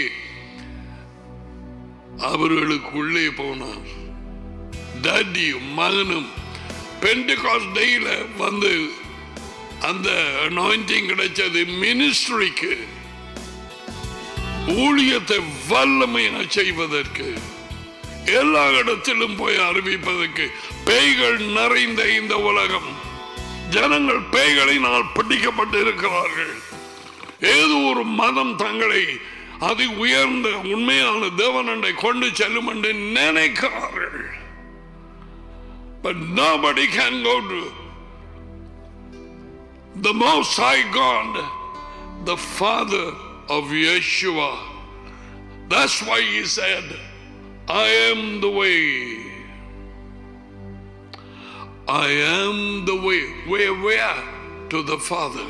அவர்களுக்குள்ளே போனார் டேடியும் மகனும் பெண்டகாஸ் டேயில வந்து அந்த அனாயிண்டிங் கிடைச்சது மினிஸ்ட்ரிக்கு ஊழியத்தை வல்லமையாக செய்வதற்கு எல்லா இடத்திலும் போய் அறிவிப்பதற்கு பேய்கள் நிறைந்த இந்த உலகம் ஜனங்கள் பேய்களினால் பிடிக்கப்பட்டு இருக்கிறார்கள் ஏதோ ஒரு மதம் தங்களை அதி உயர்ந்த உண்மையான தேவனண்டை கொண்டு செல்லும் என்று நினைக்கிறார்கள் But nobody can go to the Most High God, the Father of Yeshua. That's why he said, I am the way. I am the way. Where, where? To the Father.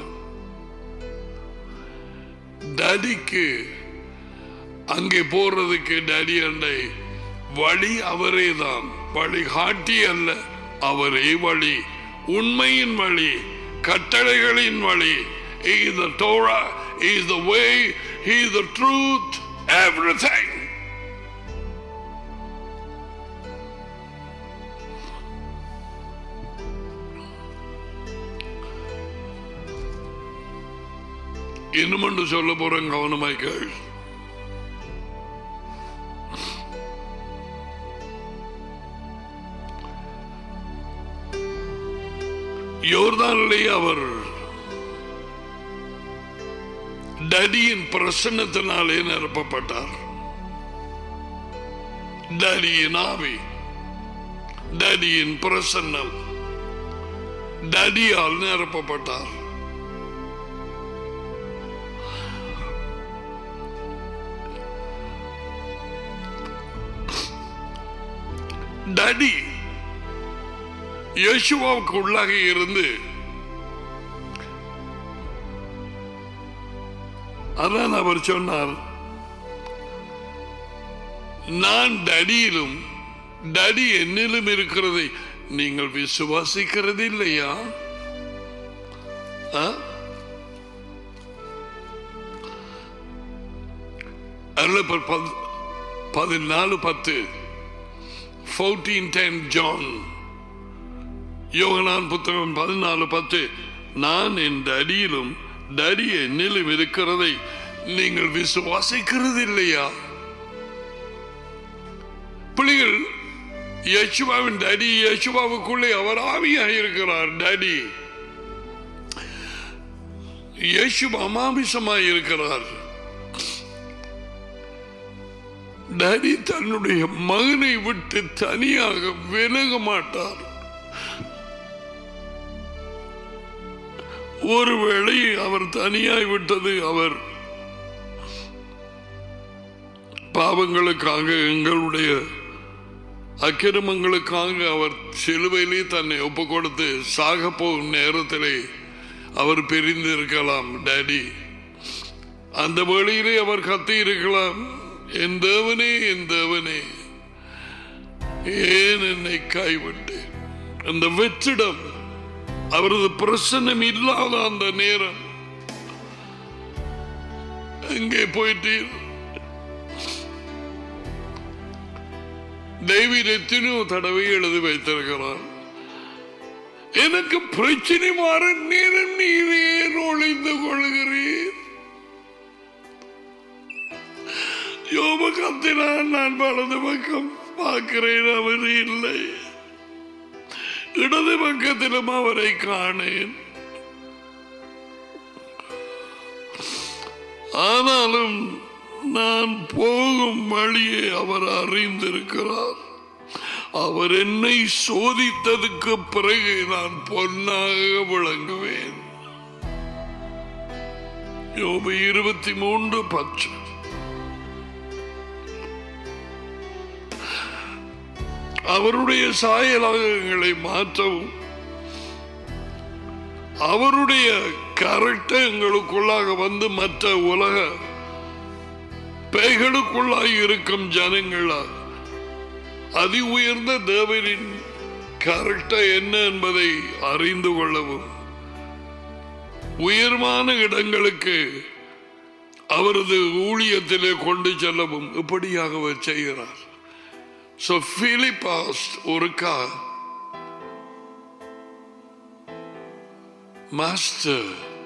டேடிக்கு அங்கே போறதுக்கு டேடி அண்டை வழி அவரே தான் வழி காட்டி அல்ல அவரே வழி உண்மையின் வழி கட்டளைகளின் வழி He is the Torah. He is the way. He is the truth. Everything. இன்னும் ஒன்று சொல்ல போறேன் கவனமாய் கேள் யோர்தானிலே அவர் டடியின் பிரசன்னத்தினாலே நிரப்பப்பட்டார் டடியின் ஆவி டடியின் பிரசன்னம் டடியால் நிரப்பப்பட்டார் டடி யேசுவாவுக்கு உள்ளாக இருந்து அதான் அவர் சொன்னார் நான் டடியிலும் டடி என்னிலும் இருக்கிறதை நீங்கள் விசுவாசிக்கிறது இல்லையா ஆ? அருளப்பர் பத்- பதினாலு பத்து ஃபோர்டீன் டென் ஜான் யோகனான் புத்தகம் பதினாலு பத்து நான் என் டடியிலும் டடி என்னிலும் இருக்கிறதை நீங்கள் விசுவாசிக்கிறது இல்லையா பிள்ளைகள் யேசுவாவின் டடி யேசுவாவுக்குள்ளே அவர் ஆவியாக இருக்கிறார் டடி யேசுவா மாமிசமாய் இருக்கிறார் டடி தன்னுடைய மகனை விட்டு தனியாக விலக மாட்டார் ஒருவேளை அவர் தனியாய் விட்டது அவர் பாவங்களுக்காக எங்களுடைய அக்கிரமங்களுக்காக அவர் சிலுவையிலே தன்னை ஒப்பு கொடுத்து சாக போகும் நேரத்திலே அவர் பிரிந்து இருக்கலாம் டேடி அந்த வேளையிலே அவர் கத்தி இருக்கலாம் என் தேவனே என் தேவனே ஏன் என்னை கைவிட்டேன் அந்த வெற்றிடம் அவரது பிரசன்னம் இல்லாத அந்த நேரம் எங்கே போயிட்டீர் டேவிட் எத்தனையோ தடவை எழுதி வைத்திருக்கிறார் எனக்கு பிரச்சனை மாற நேரம் நீர் ஏன் ஒளிந்து கொள்கிறீர் யோப கத்தினான் நான் வலது பக்கம் பார்க்கிறேன் அவர் இல்லை இடது பக்கத்திலும் அவரை காணேன் ஆனாலும் நான் போகும் வழியை அவர் அறிந்திருக்கிறார் அவர் என்னை சோதித்ததுக்கு பிறகு நான் பொன்னாக விளங்குவேன் யோபு இருபத்தி மூன்று பத்து அவருடைய சாயலாகங்களை மாற்றவும் அவருடைய கரெக்டா எங்களுக்குள்ளாக வந்து மற்ற உலக பேய்களுக்குள்ளாக இருக்கும் ஜனங்களா அதி உயர்ந்த தேவனின் கரெக்டா என்ன என்பதை அறிந்து கொள்ளவும் உயர்வான இடங்களுக்கு அவரது ஊழியத்திலே கொண்டு செல்லவும் இப்படியாக அவர் செய்கிறார் So Philip asked ஒருக்கா மாஸ்டர்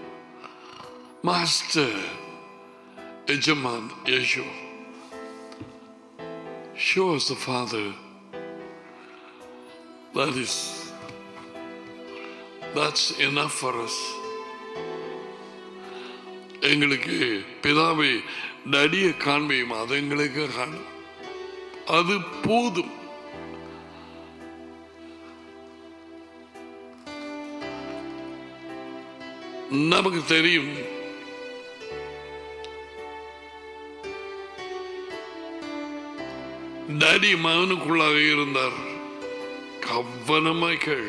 மாஸ்டர் எஜமான் Yesu show us the Father that is that's enough for us எங்களுக்கு பிதாவை நடிய காண்பையும் அது எங்களுக்கு காணும் அது போதும் நமக்கு தெரியும் டாடி மகனுக்குள்ளாக இருந்தார் கவனமாய் கேள்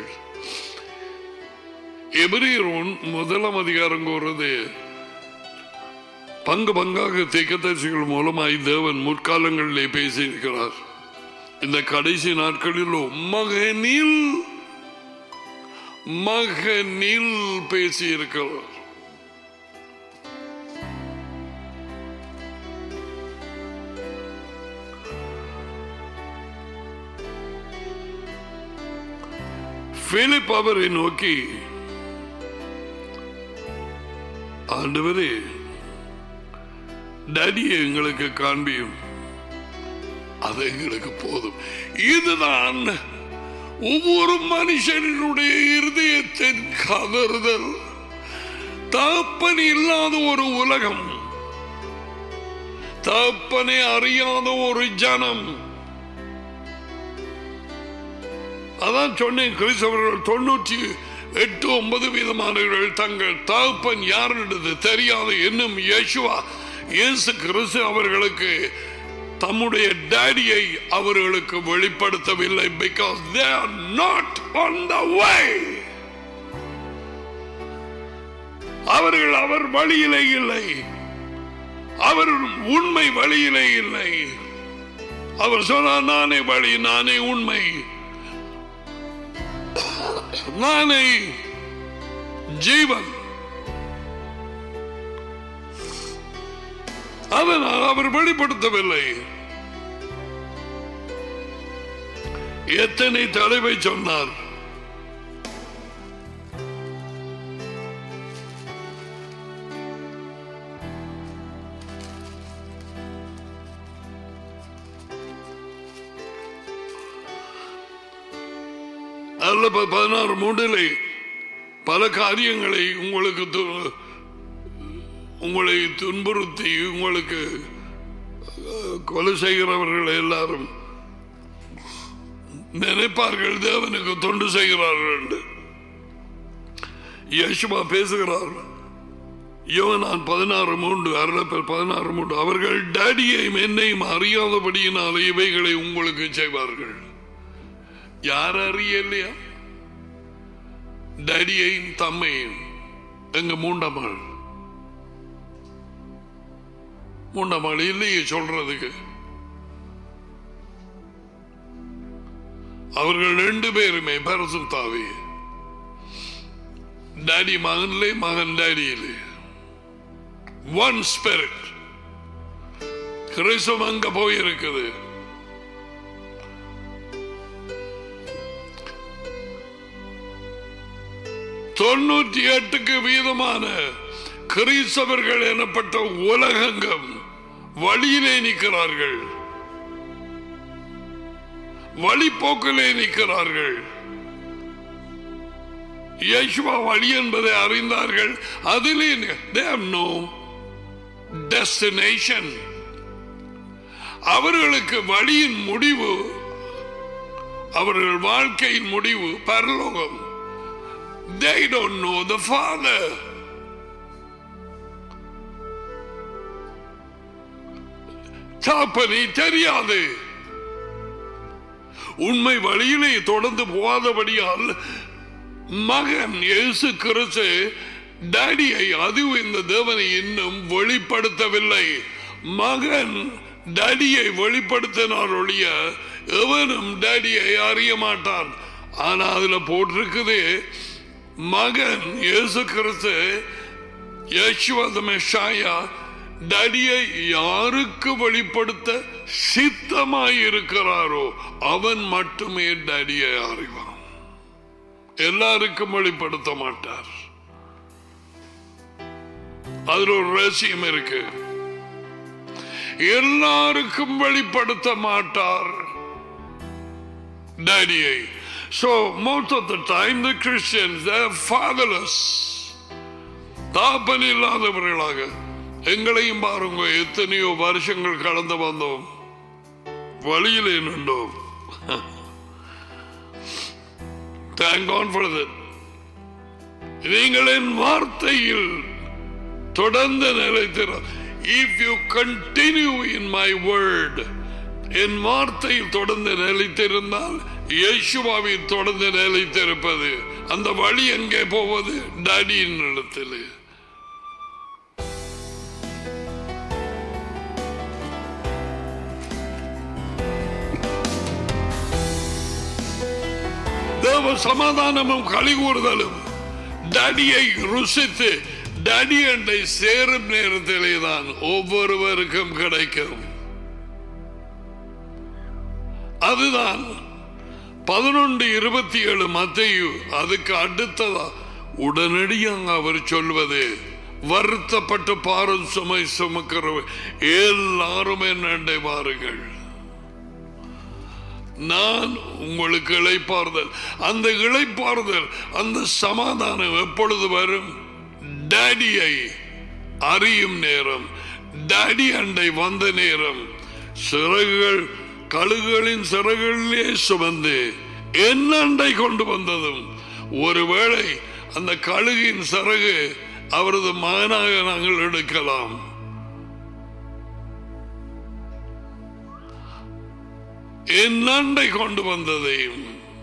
எபிரியர் ஒன்- முதலாம் அதிகாரம் கூறுறது பங்கு பங்காக தீக்கதரிசிகள் மூலமாய் தேவன் முற்காலங்களிலே பேசியிருக்கிறார் இந்த கடைசி நாட்களில் மகனில் மகனில் பேசியிருக்கிறார் பிலிப் அவரை நோக்கி ஆண்டவரே டடியை எங்களுக்கு காண்பியும் அது எங்களுக்கு போதும் இதுதான் ஒவ்வொரு மனுஷனுடைய இருதயத்தின் கதறுதல் தகப்பன் இல்லாத ஒரு உலகம் தகப்பனை அறியாத ஒரு ஜனம் அதான் சொன்னேன் கிறிஸ்தவர்கள் தொண்ணூற்றி எட்டு ஒன்பது வீதமானவர்கள் தங்கள் தகப்பன் யாருன்றது தெரியாது என்னும் இயேசுவா இயேசு கிறிஸ்து அவர்களுக்கு தம்முடைய டேடியை அவர்களுக்கு வெளிப்படுத்தவில்லை because they are not on the way அவர்கள் அவர் வழியிலே இல்லை அவர் உண்மை வழியிலே இல்லை அவர் சொன்னார் நானே வழி நானே உண்மை நானே ஜீவன் அதனால் அவர் வெளிப்படுத்தவில்லை எத்தனை தலைவை சொன்னார் அல்ல ப- பதினாறு மூன்றிலே பல காரியங்களை உங்களுக்கு து- உங்களை துன்புறுத்தி உங்களுக்கு அஹ், கொலை செய்கிறவர்கள் எல்லாரும் நினைப்பார்கள் தேவனுக்கு தொண்டு செய்கிறார்கள் என்று. யேசுவா பேசுகிறார் யோனான் பதினாறு மூன்று அருளப்பர் பதினாறு மூன்று அவர்கள் டேடியையும் என்னையும் அறியாதபடியினால் இவைகளை உங்களுக்கு செய்வார்கள் யார் அறியலையா டேடியையும் தம்மையும் எங்க மூண்டம்மாள் மூண்டம்மாள் இல்லையே சொல்றதுக்கு அவர்கள் ரெண்டு பேருமே பரசுத்தாவி டாடி மகன்லே மகன் டாடியிலே ஒன் ஸ்பிரிட் கிறிஸ்தவம் அங்க போயிருக்குது தொண்ணூற்றி எட்டுக்கு வீதமான கிறிஸ்தவர்கள் எனப்பட்ட உலகங்கம் வழியிலே நிற்கிறார்கள் வழிப்போக்கிலே நிற்கிறார்கள் இயேசுவா வழி என்பதை அறிந்தார்கள் அதிலே they have no destination அவர்களுக்கு வழியின் முடிவு அவர்கள் வாழ்க்கையின் முடிவு பரலோகம் they don't know the father தாப்பனை தெரியாது உண்மை வழியிலே தொடர்ந்து போகாதபடியால் மகன் இயேசு கிறிஸ்து டாடியை அது இந்த தேவனை இன்னும் வெளிப்படுத்தவில்லை மகன் டாடியை வெளிப்படுத்தினார் ஒழிய எவனும் டாடியை அறிய மாட்டான் ஆனா அதுல போட்டிருக்குது மகன் இயேசு கிறிஸ்து யேசுவத மெஷாயா டடியை யாருக்கு வெளிப்படுத்த சித்தமாய் இருக்கிறாரோ அவன் மட்டுமே டடியை அறிவான் எல்லாருக்கும் வெளிப்படுத்த மாட்டார் அதுல ஒரு ரகசியம் இருக்கு எல்லாருக்கும் வெளிப்படுத்த மாட்டார் டேடியை So most of the time the Christians they're fatherless. தாப்பன் இல்லாதவர்களாக எங்களையும் பாருங்க எத்தனையோ வருஷங்கள் கடந்து வந்தோம் வழியிலே நின்றோம் Thank God for that. நீங்கள் என் வார்த்தையில் தொடர்ந்து நிலைத்திர if you continue in my word என் வார்த்தையில் தொடர்ந்து நிலைத்திருந்தால் இயேசுவாவில் தொடர்ந்து நிலைத்திருப்பது அந்த வழி எங்கே போவது டடியின் இடத்தில் தேவ சமாதானமும் கலிகூறுதலும் டடியை ருசித்து டடி அண்டை சேரும் நேரத்திலே தான் ஒவ்வொருவருக்கும் கிடைக்கும் அதுதான் பதினொன்று இருபத்தி ஏழு மத்தையு அதுக்கு அடுத்ததா உடனடியாக அவர் சொல்வது வருத்தப்பட்டு பாரும் சுமை சுமக்கிற எல்லாரும் என்னண்டை பாருங்கள் நான் உங்களுக்கு இழைப்பார்தல் அந்த இழைப்பார்தல் அந்த சமாதானம் எப்பொழுது வரும் டேடியை அறியும் நேரம் டேடி அண்டை வந்த நேரம் சிறகுகள் கழுகுகளின் சிறகுகளிலே சுமந்து என் அண்டை கொண்டு வந்ததும் ஒருவேளை அந்த கழுகின் சிறகு அவரது மகனாக நாங்கள் எடுக்கலாம் என் அண்டை கொண்டு வந்ததையும்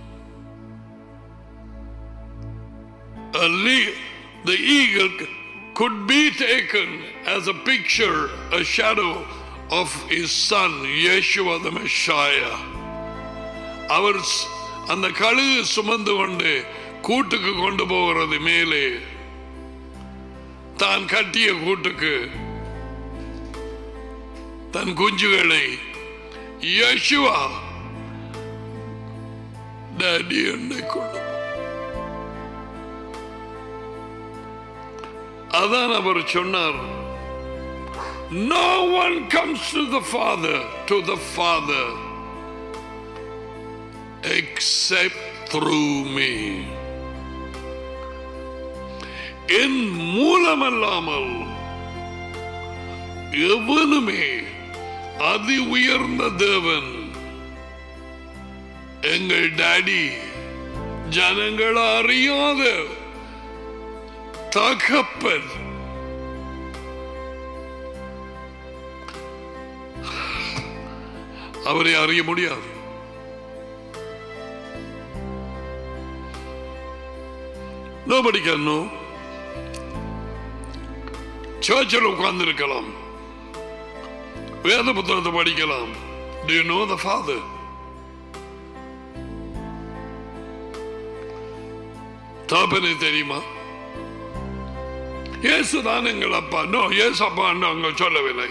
a le- the eagle could be taken as a picture, a shadow of his son, Yeshua the Messiah. அவர் ஸ்- அந்த கழுகு சுமந்து கொண்டு கூட்டுக்கு கொண்டு போகிறது மேலே தான் கட்டிய கூட்டுக்கு தன் குஞ்சுகளை யேசுவா டேடி என்னை கொண்டு போ. அதான் அவர் சொன்னார் No one comes to the Father, to the Father, except through me. என் மூலமல்லாமல் எவனுமே அதி உயர்ந்த தேவன் எங்கள் டாடி ஜனங்கள் அறியாத தகப்பன் அவரை அறிய முடியாது Nobody can know. சர்ச்சில் உட்கார்ந்து இருக்கலாம் வேத புத்தகத்தை படிக்கலாம் Do you know the Father? தாப்பனை தெரியுமா இயேசுதான் எங்கள் அப்பா நோ இயேசு அப்பா அங்க சொல்லவில்லை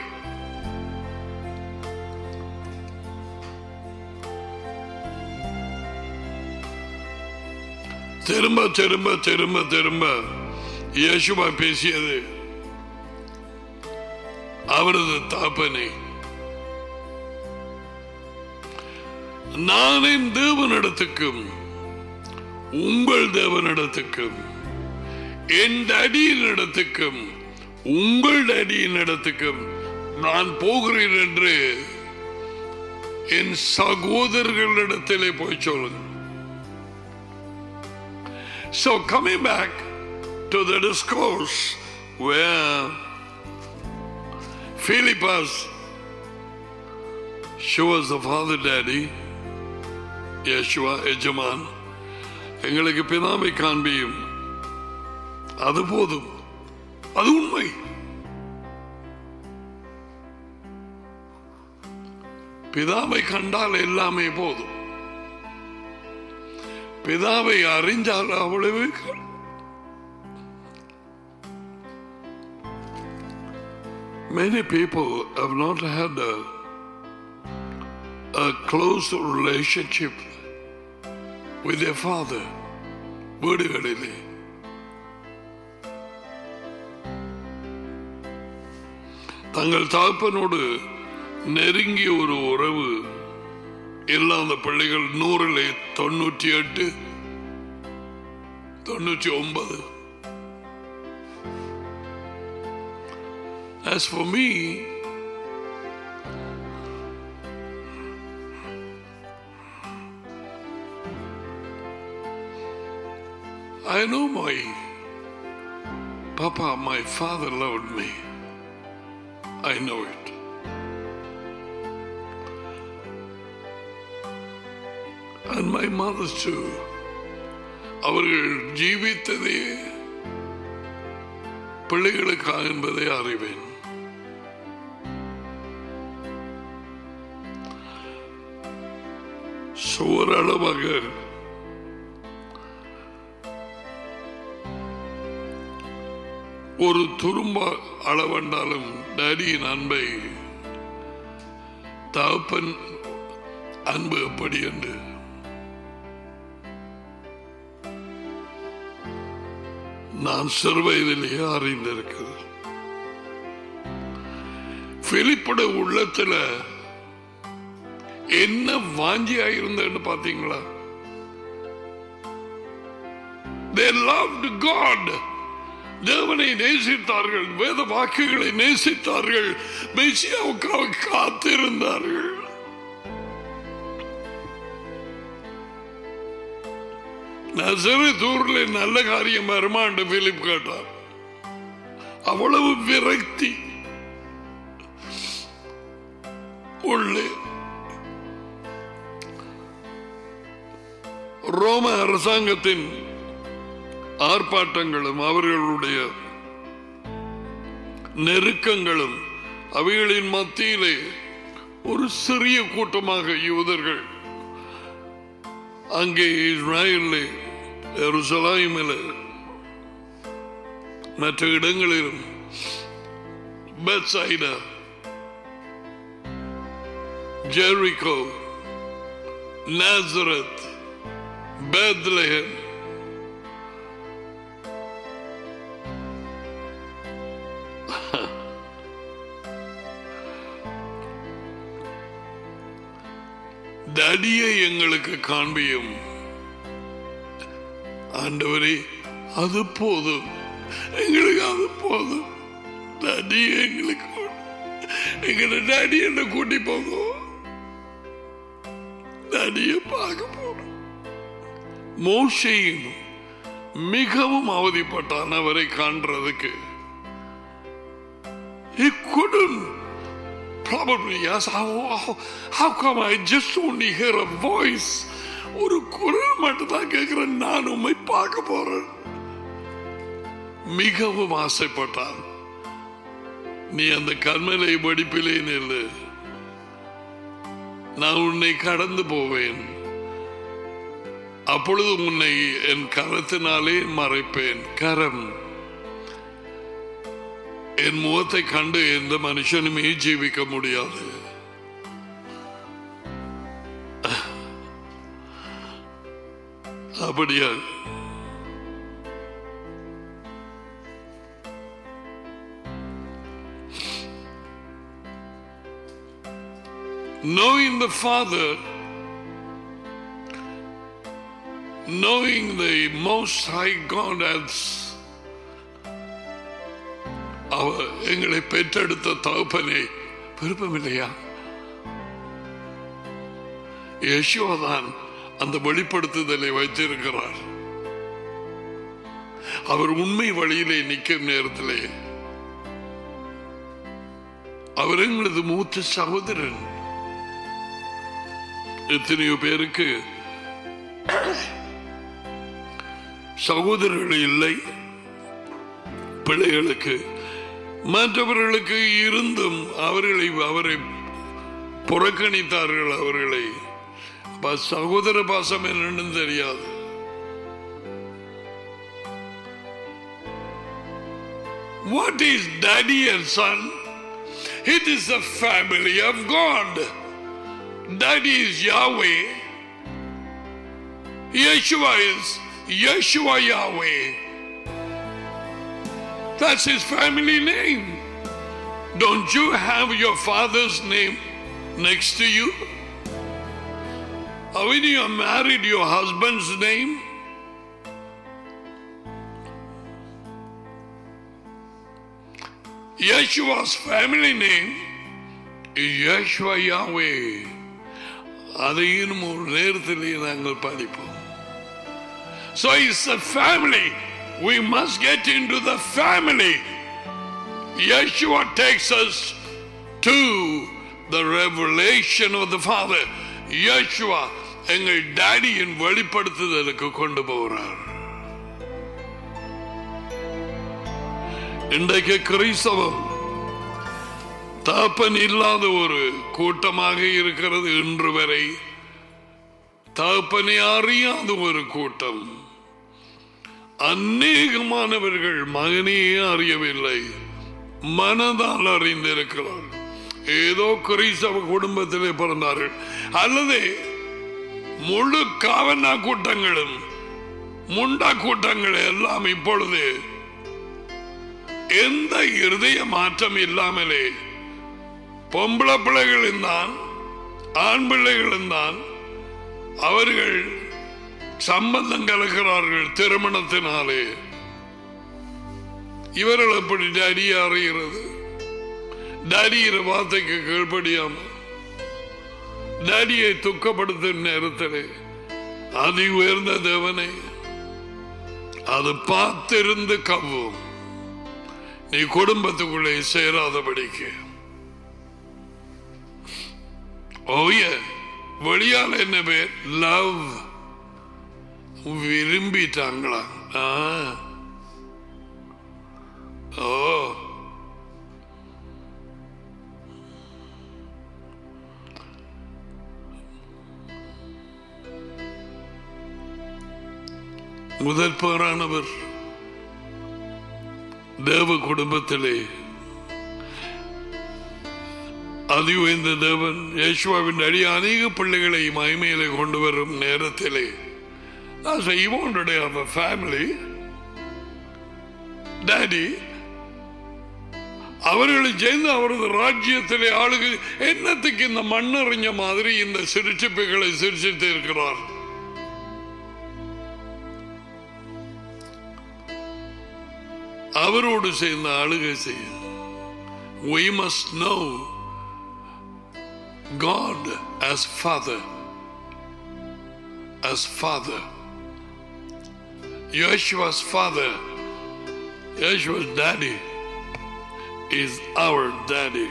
திரும்ப திரும்ப திரும்ப திரும்ப இயேசுவா பேசியது அவரது தாப்பனை நான் என் தேவனிடத்துக்கும் உங்கள் தேவனிடத்துக்கும் என் அடியின் இடத்துக்கும் உங்கள் அடியின் இடத்துக்கும் நான் போகிறேன் என்று என் சகோதரர்களிடத்திலே போய் சொல்லுங்க So coming back to the discourse where Philippus shows the father daddy, Yeshua, எஜமான் எங்களுக்கு பிதாமை காண்பியும் அது போதும் அது உண்மை பிதாவை கண்டால் எல்லாமே போதும் பிதாவை அறிஞ்சால் அவ்வளவு Many people have not had a, a close relationship with their father. வீடுகளிலே தங்கள் தகப்பனோடு நெருங்கிய ஒரு உறவு இல்லாத பிள்ளைகள் நூறிலே தொண்ணூற்றி எட்டு தொண்ணூற்றி ஒன்பது As for me, I know my Papa, my father loved me. I know it. And my mothers too. அவர்கள் ஜீவித்ததே பிள்ளைகளுக்காக என்பதை அறிவேன் ஓரளவாக ஒரு துரும்ப அளவண்டாலும் டேடியின் அன்பை தகப்பன் அன்பு எப்படி என்று நான் சிறு வயதிலேயே அறிந்திருக்கிறேன் பிலிப்புட உள்ளத்துல என்ன வாஞ்சியா இருந்தேன்னு பாத்தீங்களா They loved God. தேவனை நேசித்தார்கள் வேத வாக்குகளை நேசித்தார்கள் மெசியாவுக்காக காத்திருந்தார்கள் நசரத்தூர்ல நல்ல காரியம் வருமாண்டு பிலிப் கேட்டார் அவ்வளவு விரக்தி உள்ளே ரோம அரசாங்கத்தின் ஆர்ப்பாட்டங்களும் அவர்களுடைய நெருக்கங்களும் அவைகளின் மத்தியிலே ஒரு சிறிய கூட்டமாக யூதர்கள் அங்கே இஸ்ராயலிலே எருசலாமில் மற்ற இடங்களிலும் பெத்சைடா ஜெரிகோ நாசரத் பெத்லஹேம் தடியை எங்களுக்கு காண்பியும் ஆண்டவரே அது போதும் எங்களுக்கு அது போதும் தடி எங்களுக்கு எங்களை டாடி என்ன கூட்டி போகும் தடியை பார்க்க போறோம் மோசையும் மிகவும் அவதிப்பட்டான் அவரை காண்றதுக்கு He couldn't probably yes how, how, how come I just only hear a voice ஒரு குரல் மட்டும் தான் கேட்கிறேன் நான் உண்மை பார்க்க போறேன் மிகவும் ஆசைப்பட்டான் நீ அந்த கண்மலை படிப்பிலே நில்லு நான் உன்னை கடந்து போவேன் அப்பொழுது உன்னை என் கரத்தினாலே மறைப்பேன் கரம் என் முகத்தை கண்டு எந்த மனுஷனுமே ஜீவிக்க முடியாது அப்படியா knowing the Father, knowing the Most High God as அவர் எங்களை பெற்றெடுத்த தகப்பனை விருப்பமில்லையா யேசுவதான் அந்த வெளிப்படுத்துதலை வைத்திருக்கிறார் அவர் உண்மை வழியிலே நிற்கும் நேரத்திலே அவர் எங்களது மூத்த சகோதரன் எத்தனையோ பேருக்கு சகோதரர்கள் இல்லை பிள்ளைகளுக்கு மற்றவர்களுக்கு இருந்தும் அவர்களை அவரை புறக்கணித்தார்கள் அவர்களை அப்ப சகோதர பாசம் என்னன்னு தெரியாது What is daddy and son? It is the family of God. Daddy is Yahweh. Yeshua is Yeshua Yahweh. That's his family name. Don't you have your father's name next to you? Or when you are married, your husband's name? Yeshua's family name is Yeshua Yahweh. அதையும் ஒரு நேரத்திலே நாங்கள் படிப்போம் So it's a family. We must get into the family. Yeshua takes us to the revelation of the Father. Yeshua எங்கள் டாடியின் வெளிப்படுத்துதலுக்கு கொண்டு போகிறார் இன்றைக்கு கிறிஸ்தவம் தாப்பன் இல்லாத ஒரு கூட்டமாக இருக்கிறது இன்று வரை தாப்பனை அறியாத ஒரு கூட்டம் அநேகமானவர்கள் மகனையே அறியவில்லை மனதால் அறிந்திருக்கிறார் ஏதோ கிறிஸ்தவ குடும்பத்திலே பிறந்தார்கள் அல்லது முழு காவனா கூட்டங்களும் முண்டா கூட்டங்கள் எல்லாம் இப்பொழுது எந்த இருதய மாற்றம் இல்லாமலே பொம்பளை பிள்ளைகளும் தான் ஆண் பிள்ளைகளும் தான் அவர்கள் சம்பந்தம் கலக்கிறார்கள் திருமணத்தினாலே இவர்கள் எப்படி டடி அறிகிறது டடியிற வார்த்தைக்கு கீழ்படியாம டடியை துக்கப்படுத்தும் நேரத்திலே அதி உயர்ந்த தேவனை அது பார்த்திருந்து கவ்வும் நீ குடும்பத்துக்குள்ளே சேராதபடிக்கு ஓய வெளியால் என்ன பேர் லவ் விரும்பிட்டாங்களா ஆ. ஓ முதல் பேரானவர் தேவ குடும்பத்திலே அதி உயர்ந்த தேவன் யேசுவாவின் அடி அநேக பிள்ளைகளை மகிமையிலே கொண்டு வரும் நேரத்திலே I say, he wanted to have a family. Daddy, அவர்களை சேர்ந்து அவரது ராஜ்யத்திலே ஆளுக என்னத்துக்கு இந்த மண்ணறிஞ்ச மாதிரி இந்த சிரிச்சிப்புகளை சிரிச்சிட்டு இருக்கிறார் அவரோடு சேர்ந்து ஆளுகை செய்ய we must know God as Father as Father Yeshua's Father Yeshua's Daddy is our Daddy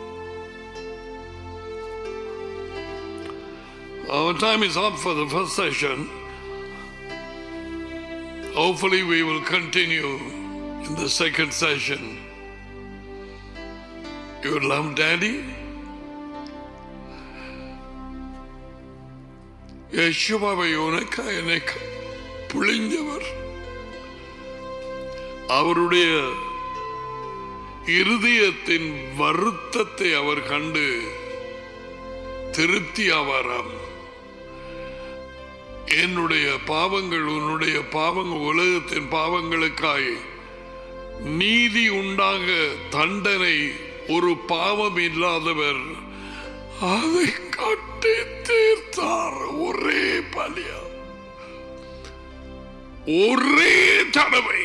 Our time is up for the first session. Hopefully, we will continue in the second session. You love Daddy? யேசுவாவை உனக்கா எனக்கு புளிஞ்சவர் அவருடைய இருதயத்தின் வருத்தத்தை அவர் கண்டு திருப்தி ஆவாராம் என்னுடைய பாவங்கள் உன்னுடைய பாவங்கள் உலகத்தின் பாவங்களுக்காய் நீதி உண்டாக தண்டனை ஒரு பாவம் இல்லாதவர் அதை கட்டி தீர்த்தார் ஒரே பலியா ஒரே தடவை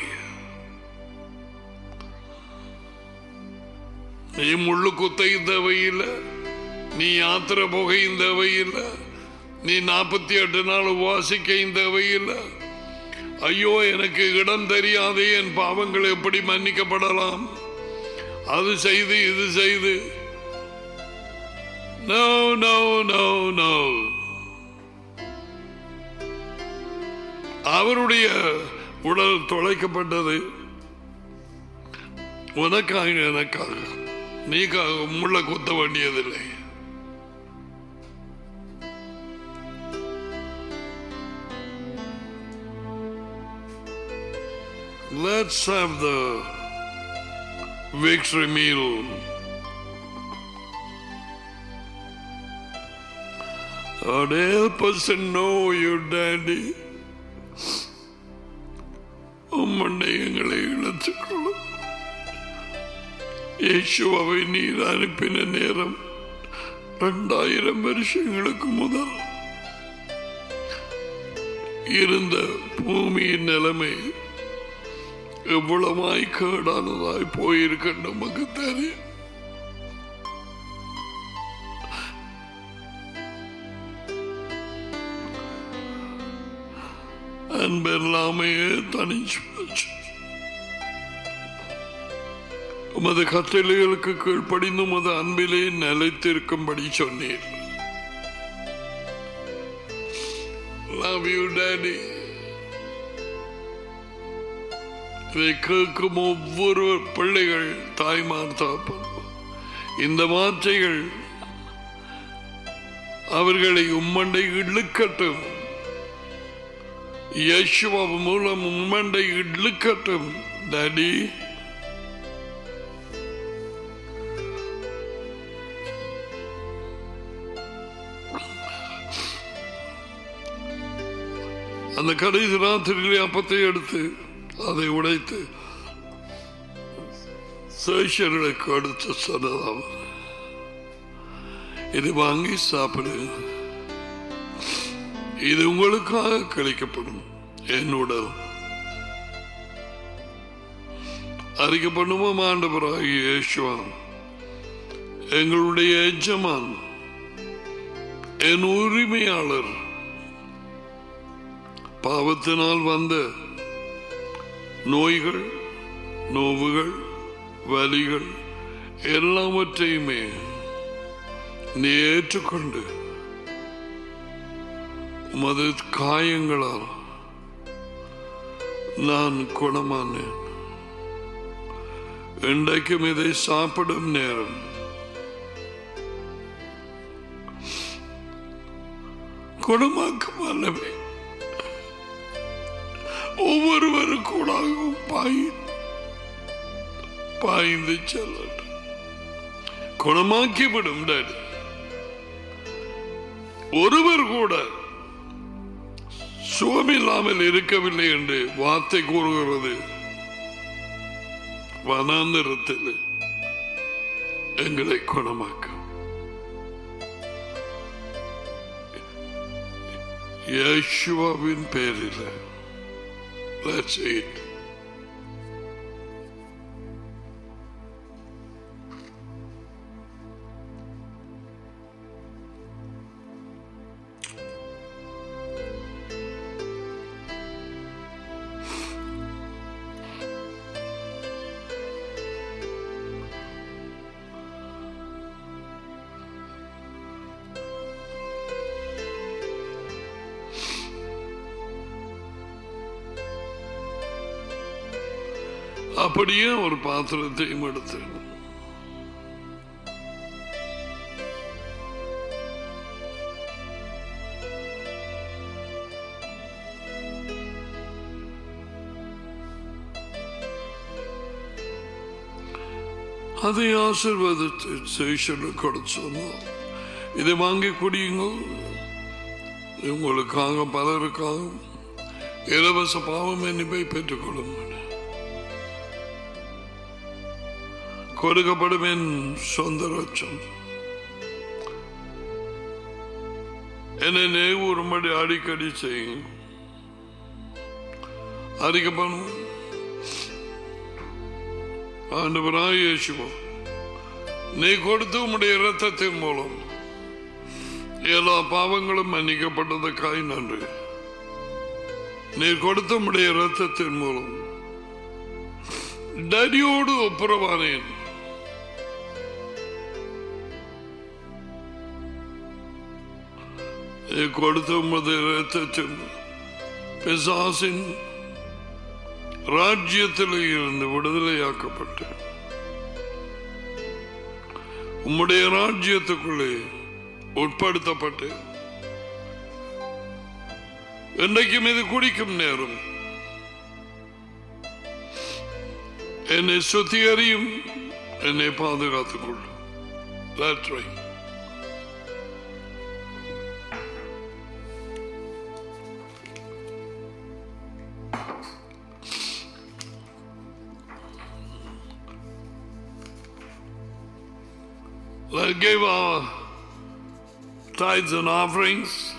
நீ முள்ளு குத்தையும் தேவையில்லை நீ யாத்திரை போகையும் தேவையில்லை நீ நாற்பத்தி எட்டு நாள் உபாசிக்கையும் தேவையில்லை ஐயோ எனக்கு இடம் தெரியாதே என் பாவங்கள் எப்படி மன்னிக்கப்படலாம் அது செய்து இது செய்து நோ நோ நோ நோ அவருடைய உடல் தொலைக்கப்பட்டது உனக்காக எனக்காக நீக்காக முள்ள குத்த வேண்டியதில்லை Let's have the victory meal. Lord, help us to know your daddy. உம்மண்டை எங்களை இழத்துக்கொள்ளும் இயேசுவை நீர் அனுப்பின நேரம் இரண்டாயிரம் வருஷங்களுக்கு முதல் இருந்த பூமியின் நிலைமை எவ்வளவாய் கேடானதாய் போயிருக்க நமக்கு தெரியும் அன்பெல்லாமே தனிச்சு போச்சு உமது கட்டளைகளுக்கு கீழ்ப்படிந்து உமது அன்பிலே நிலைத்திருக்கும்படி சொன்னீர் லவ் யூ டேடி இதை கேட்கும் ஒவ்வொரு பிள்ளைகள் தாய்மார் தாப்பன் இந்த வார்த்தைகள் அவர்களை உம்மண்டை இழுக்கட்டும் யேசுவா மூலம் உம்மண்டை இழுக்கட்டும் டாடி அந்த கடைசி ராத்திரியிலே அப்பத்தை எடுத்து அதை உடைத்து சேஷர்களுக்கு அடுத்து சொன்னதாம் இது வாங்கி சாப்பிடு இது உங்களுக்காக கழிக்கப்படும் என் உடல் அறிக்கை பண்ணுவோம் ஆண்டவராகிய இயேசுவா எங்களுடைய எஜமான் என் உரிமையாளர் பாவத்தினால் வந்த நோய்கள் நோவுகள் வலிகள் எல்லாவற்றையுமே நீ ஏற்றுக்கொண்டு உமது காயங்களால் நான் குணமானேன் இன்றைக்கும் இதை சாப்பிடும் நேரம் குணமாக்கும் அல்லவே ஒவ்வொருவருக்கூடாகவும் பாய் பாய்ந்து செல்லட்டும் குணமாக்கிவிடும் டாடி ஒருவர் கூட சுகமில்லாமல் இருக்கவில்லை என்று வார்த்தை கூறுகிறது வனாந்திரத்தில் எங்களை குணமாக்கும் யேசுவாவின் பேரில் Let's eat. அப்படியே ஒரு பாத்திரத்தையும் எடுத்து அதை ஆசிர்வாதத்தை சேஷனுக்கு கொடுத்து சொன்னோம் இதை வாங்கி குடியுங்கள் இது உங்களுக்காக பலருக்காக இலவச பாவம் என்னை பெற்றுக்கொள்ளுங்கள் கொடுக்கப்படும் என் சொந்த ரச்சம் என்னை நேவுறும்படி அடிக்கடி செய்யும் அறிக்கப்படும் ஆண்டவராய் இயேசுவா நீ கொடுத்த உம்முடைய இரத்தத்தின் மூலம் எல்லா பாவங்களும் மன்னிக்கப்பட்டதுக்காய் நன்றி நீர் கொடுத்த உம்முடைய இரத்தத்தின் மூலம் டடியோடு ஒப்புரவானேன் நீ கொடுத்த உமது இரத்தத்தின் பிசாசின் ராஜ்யத்தில் இருந்து விடுதலையாக்கப்பட்டு உம்முடைய ராஜ்யத்துக்குள்ளே உட்படுத்தப்பட்டு என்றைக்கும் இது குடிக்கும் நேரம் என்னை சுத்திகரியும் என்னை பாதுகாத்துக் கொள்ளும் That's right. Let's give our tithes and offerings.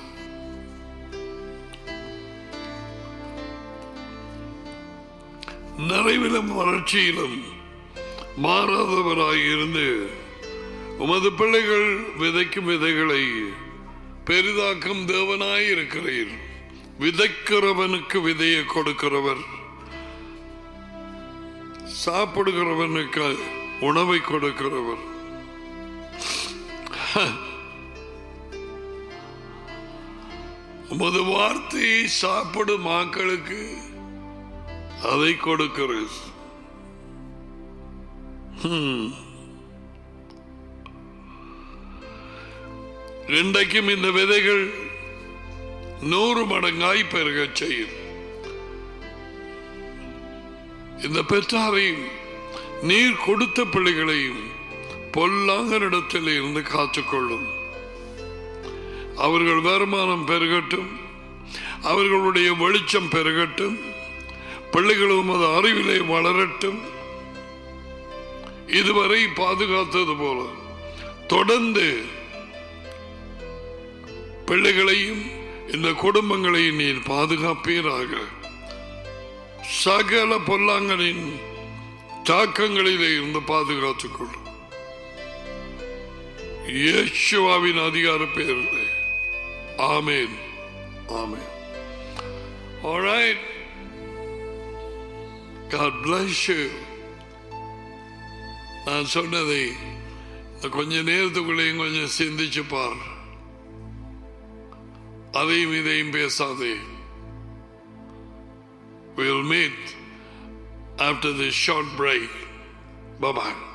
நிறைவிலும் வறட்சியிலும் மாறாதவராய் இருந்து உமது பிள்ளைகள் விதைக்கும் விதைகளை பெரிதாக்கும் தேவனாய் இருக்கிறீர் விதைக்கிறவனுக்கு விதையை கொடுக்கிறவர் சாப்பிடுகிறவனுக்கு உணவை கொடுக்கிறவர் உமது வார்த்தையை சாப்பிடும் மக்களுக்கு அதை கொடுக்கிறது இன்றைக்கும் இந்த விதைகள் நூறு மடங்காய் பெருகச் செய்யும் இந்த பெற்றாரையும் நீர் கொடுத்த பிள்ளைகளையும் பொல்லாங்கனிடத்தில் இருந்து காத்துக்கொள்ளும் அவர்கள் வருமானம் பெருகட்டும் அவர்களுடைய வெளிச்சம் பெருகட்டும் பிள்ளைகளும் அது அறிவிலே வளரட்டும் இதுவரை பாதுகாத்தது போல தொடர்ந்து பிள்ளைகளையும் இந்த குடும்பங்களையும் நீர் பாதுகாப்பீராக சகல பொல்லாங்கனின் தாக்கங்களிலே இருந்து பாதுகாத்துக் கொள்ளும் இயேசுவாவின் அதிகார பேரில் ஆமேன் ஆமேன் All right. God bless you. நான் சொன்னதை கொஞ்ச நேரத்துக்குள்ளேயும் கொஞ்சம் சிந்திச்சு பார் அதையும் இதையும் பேசாதே We'll meet after this short break. Bye bye.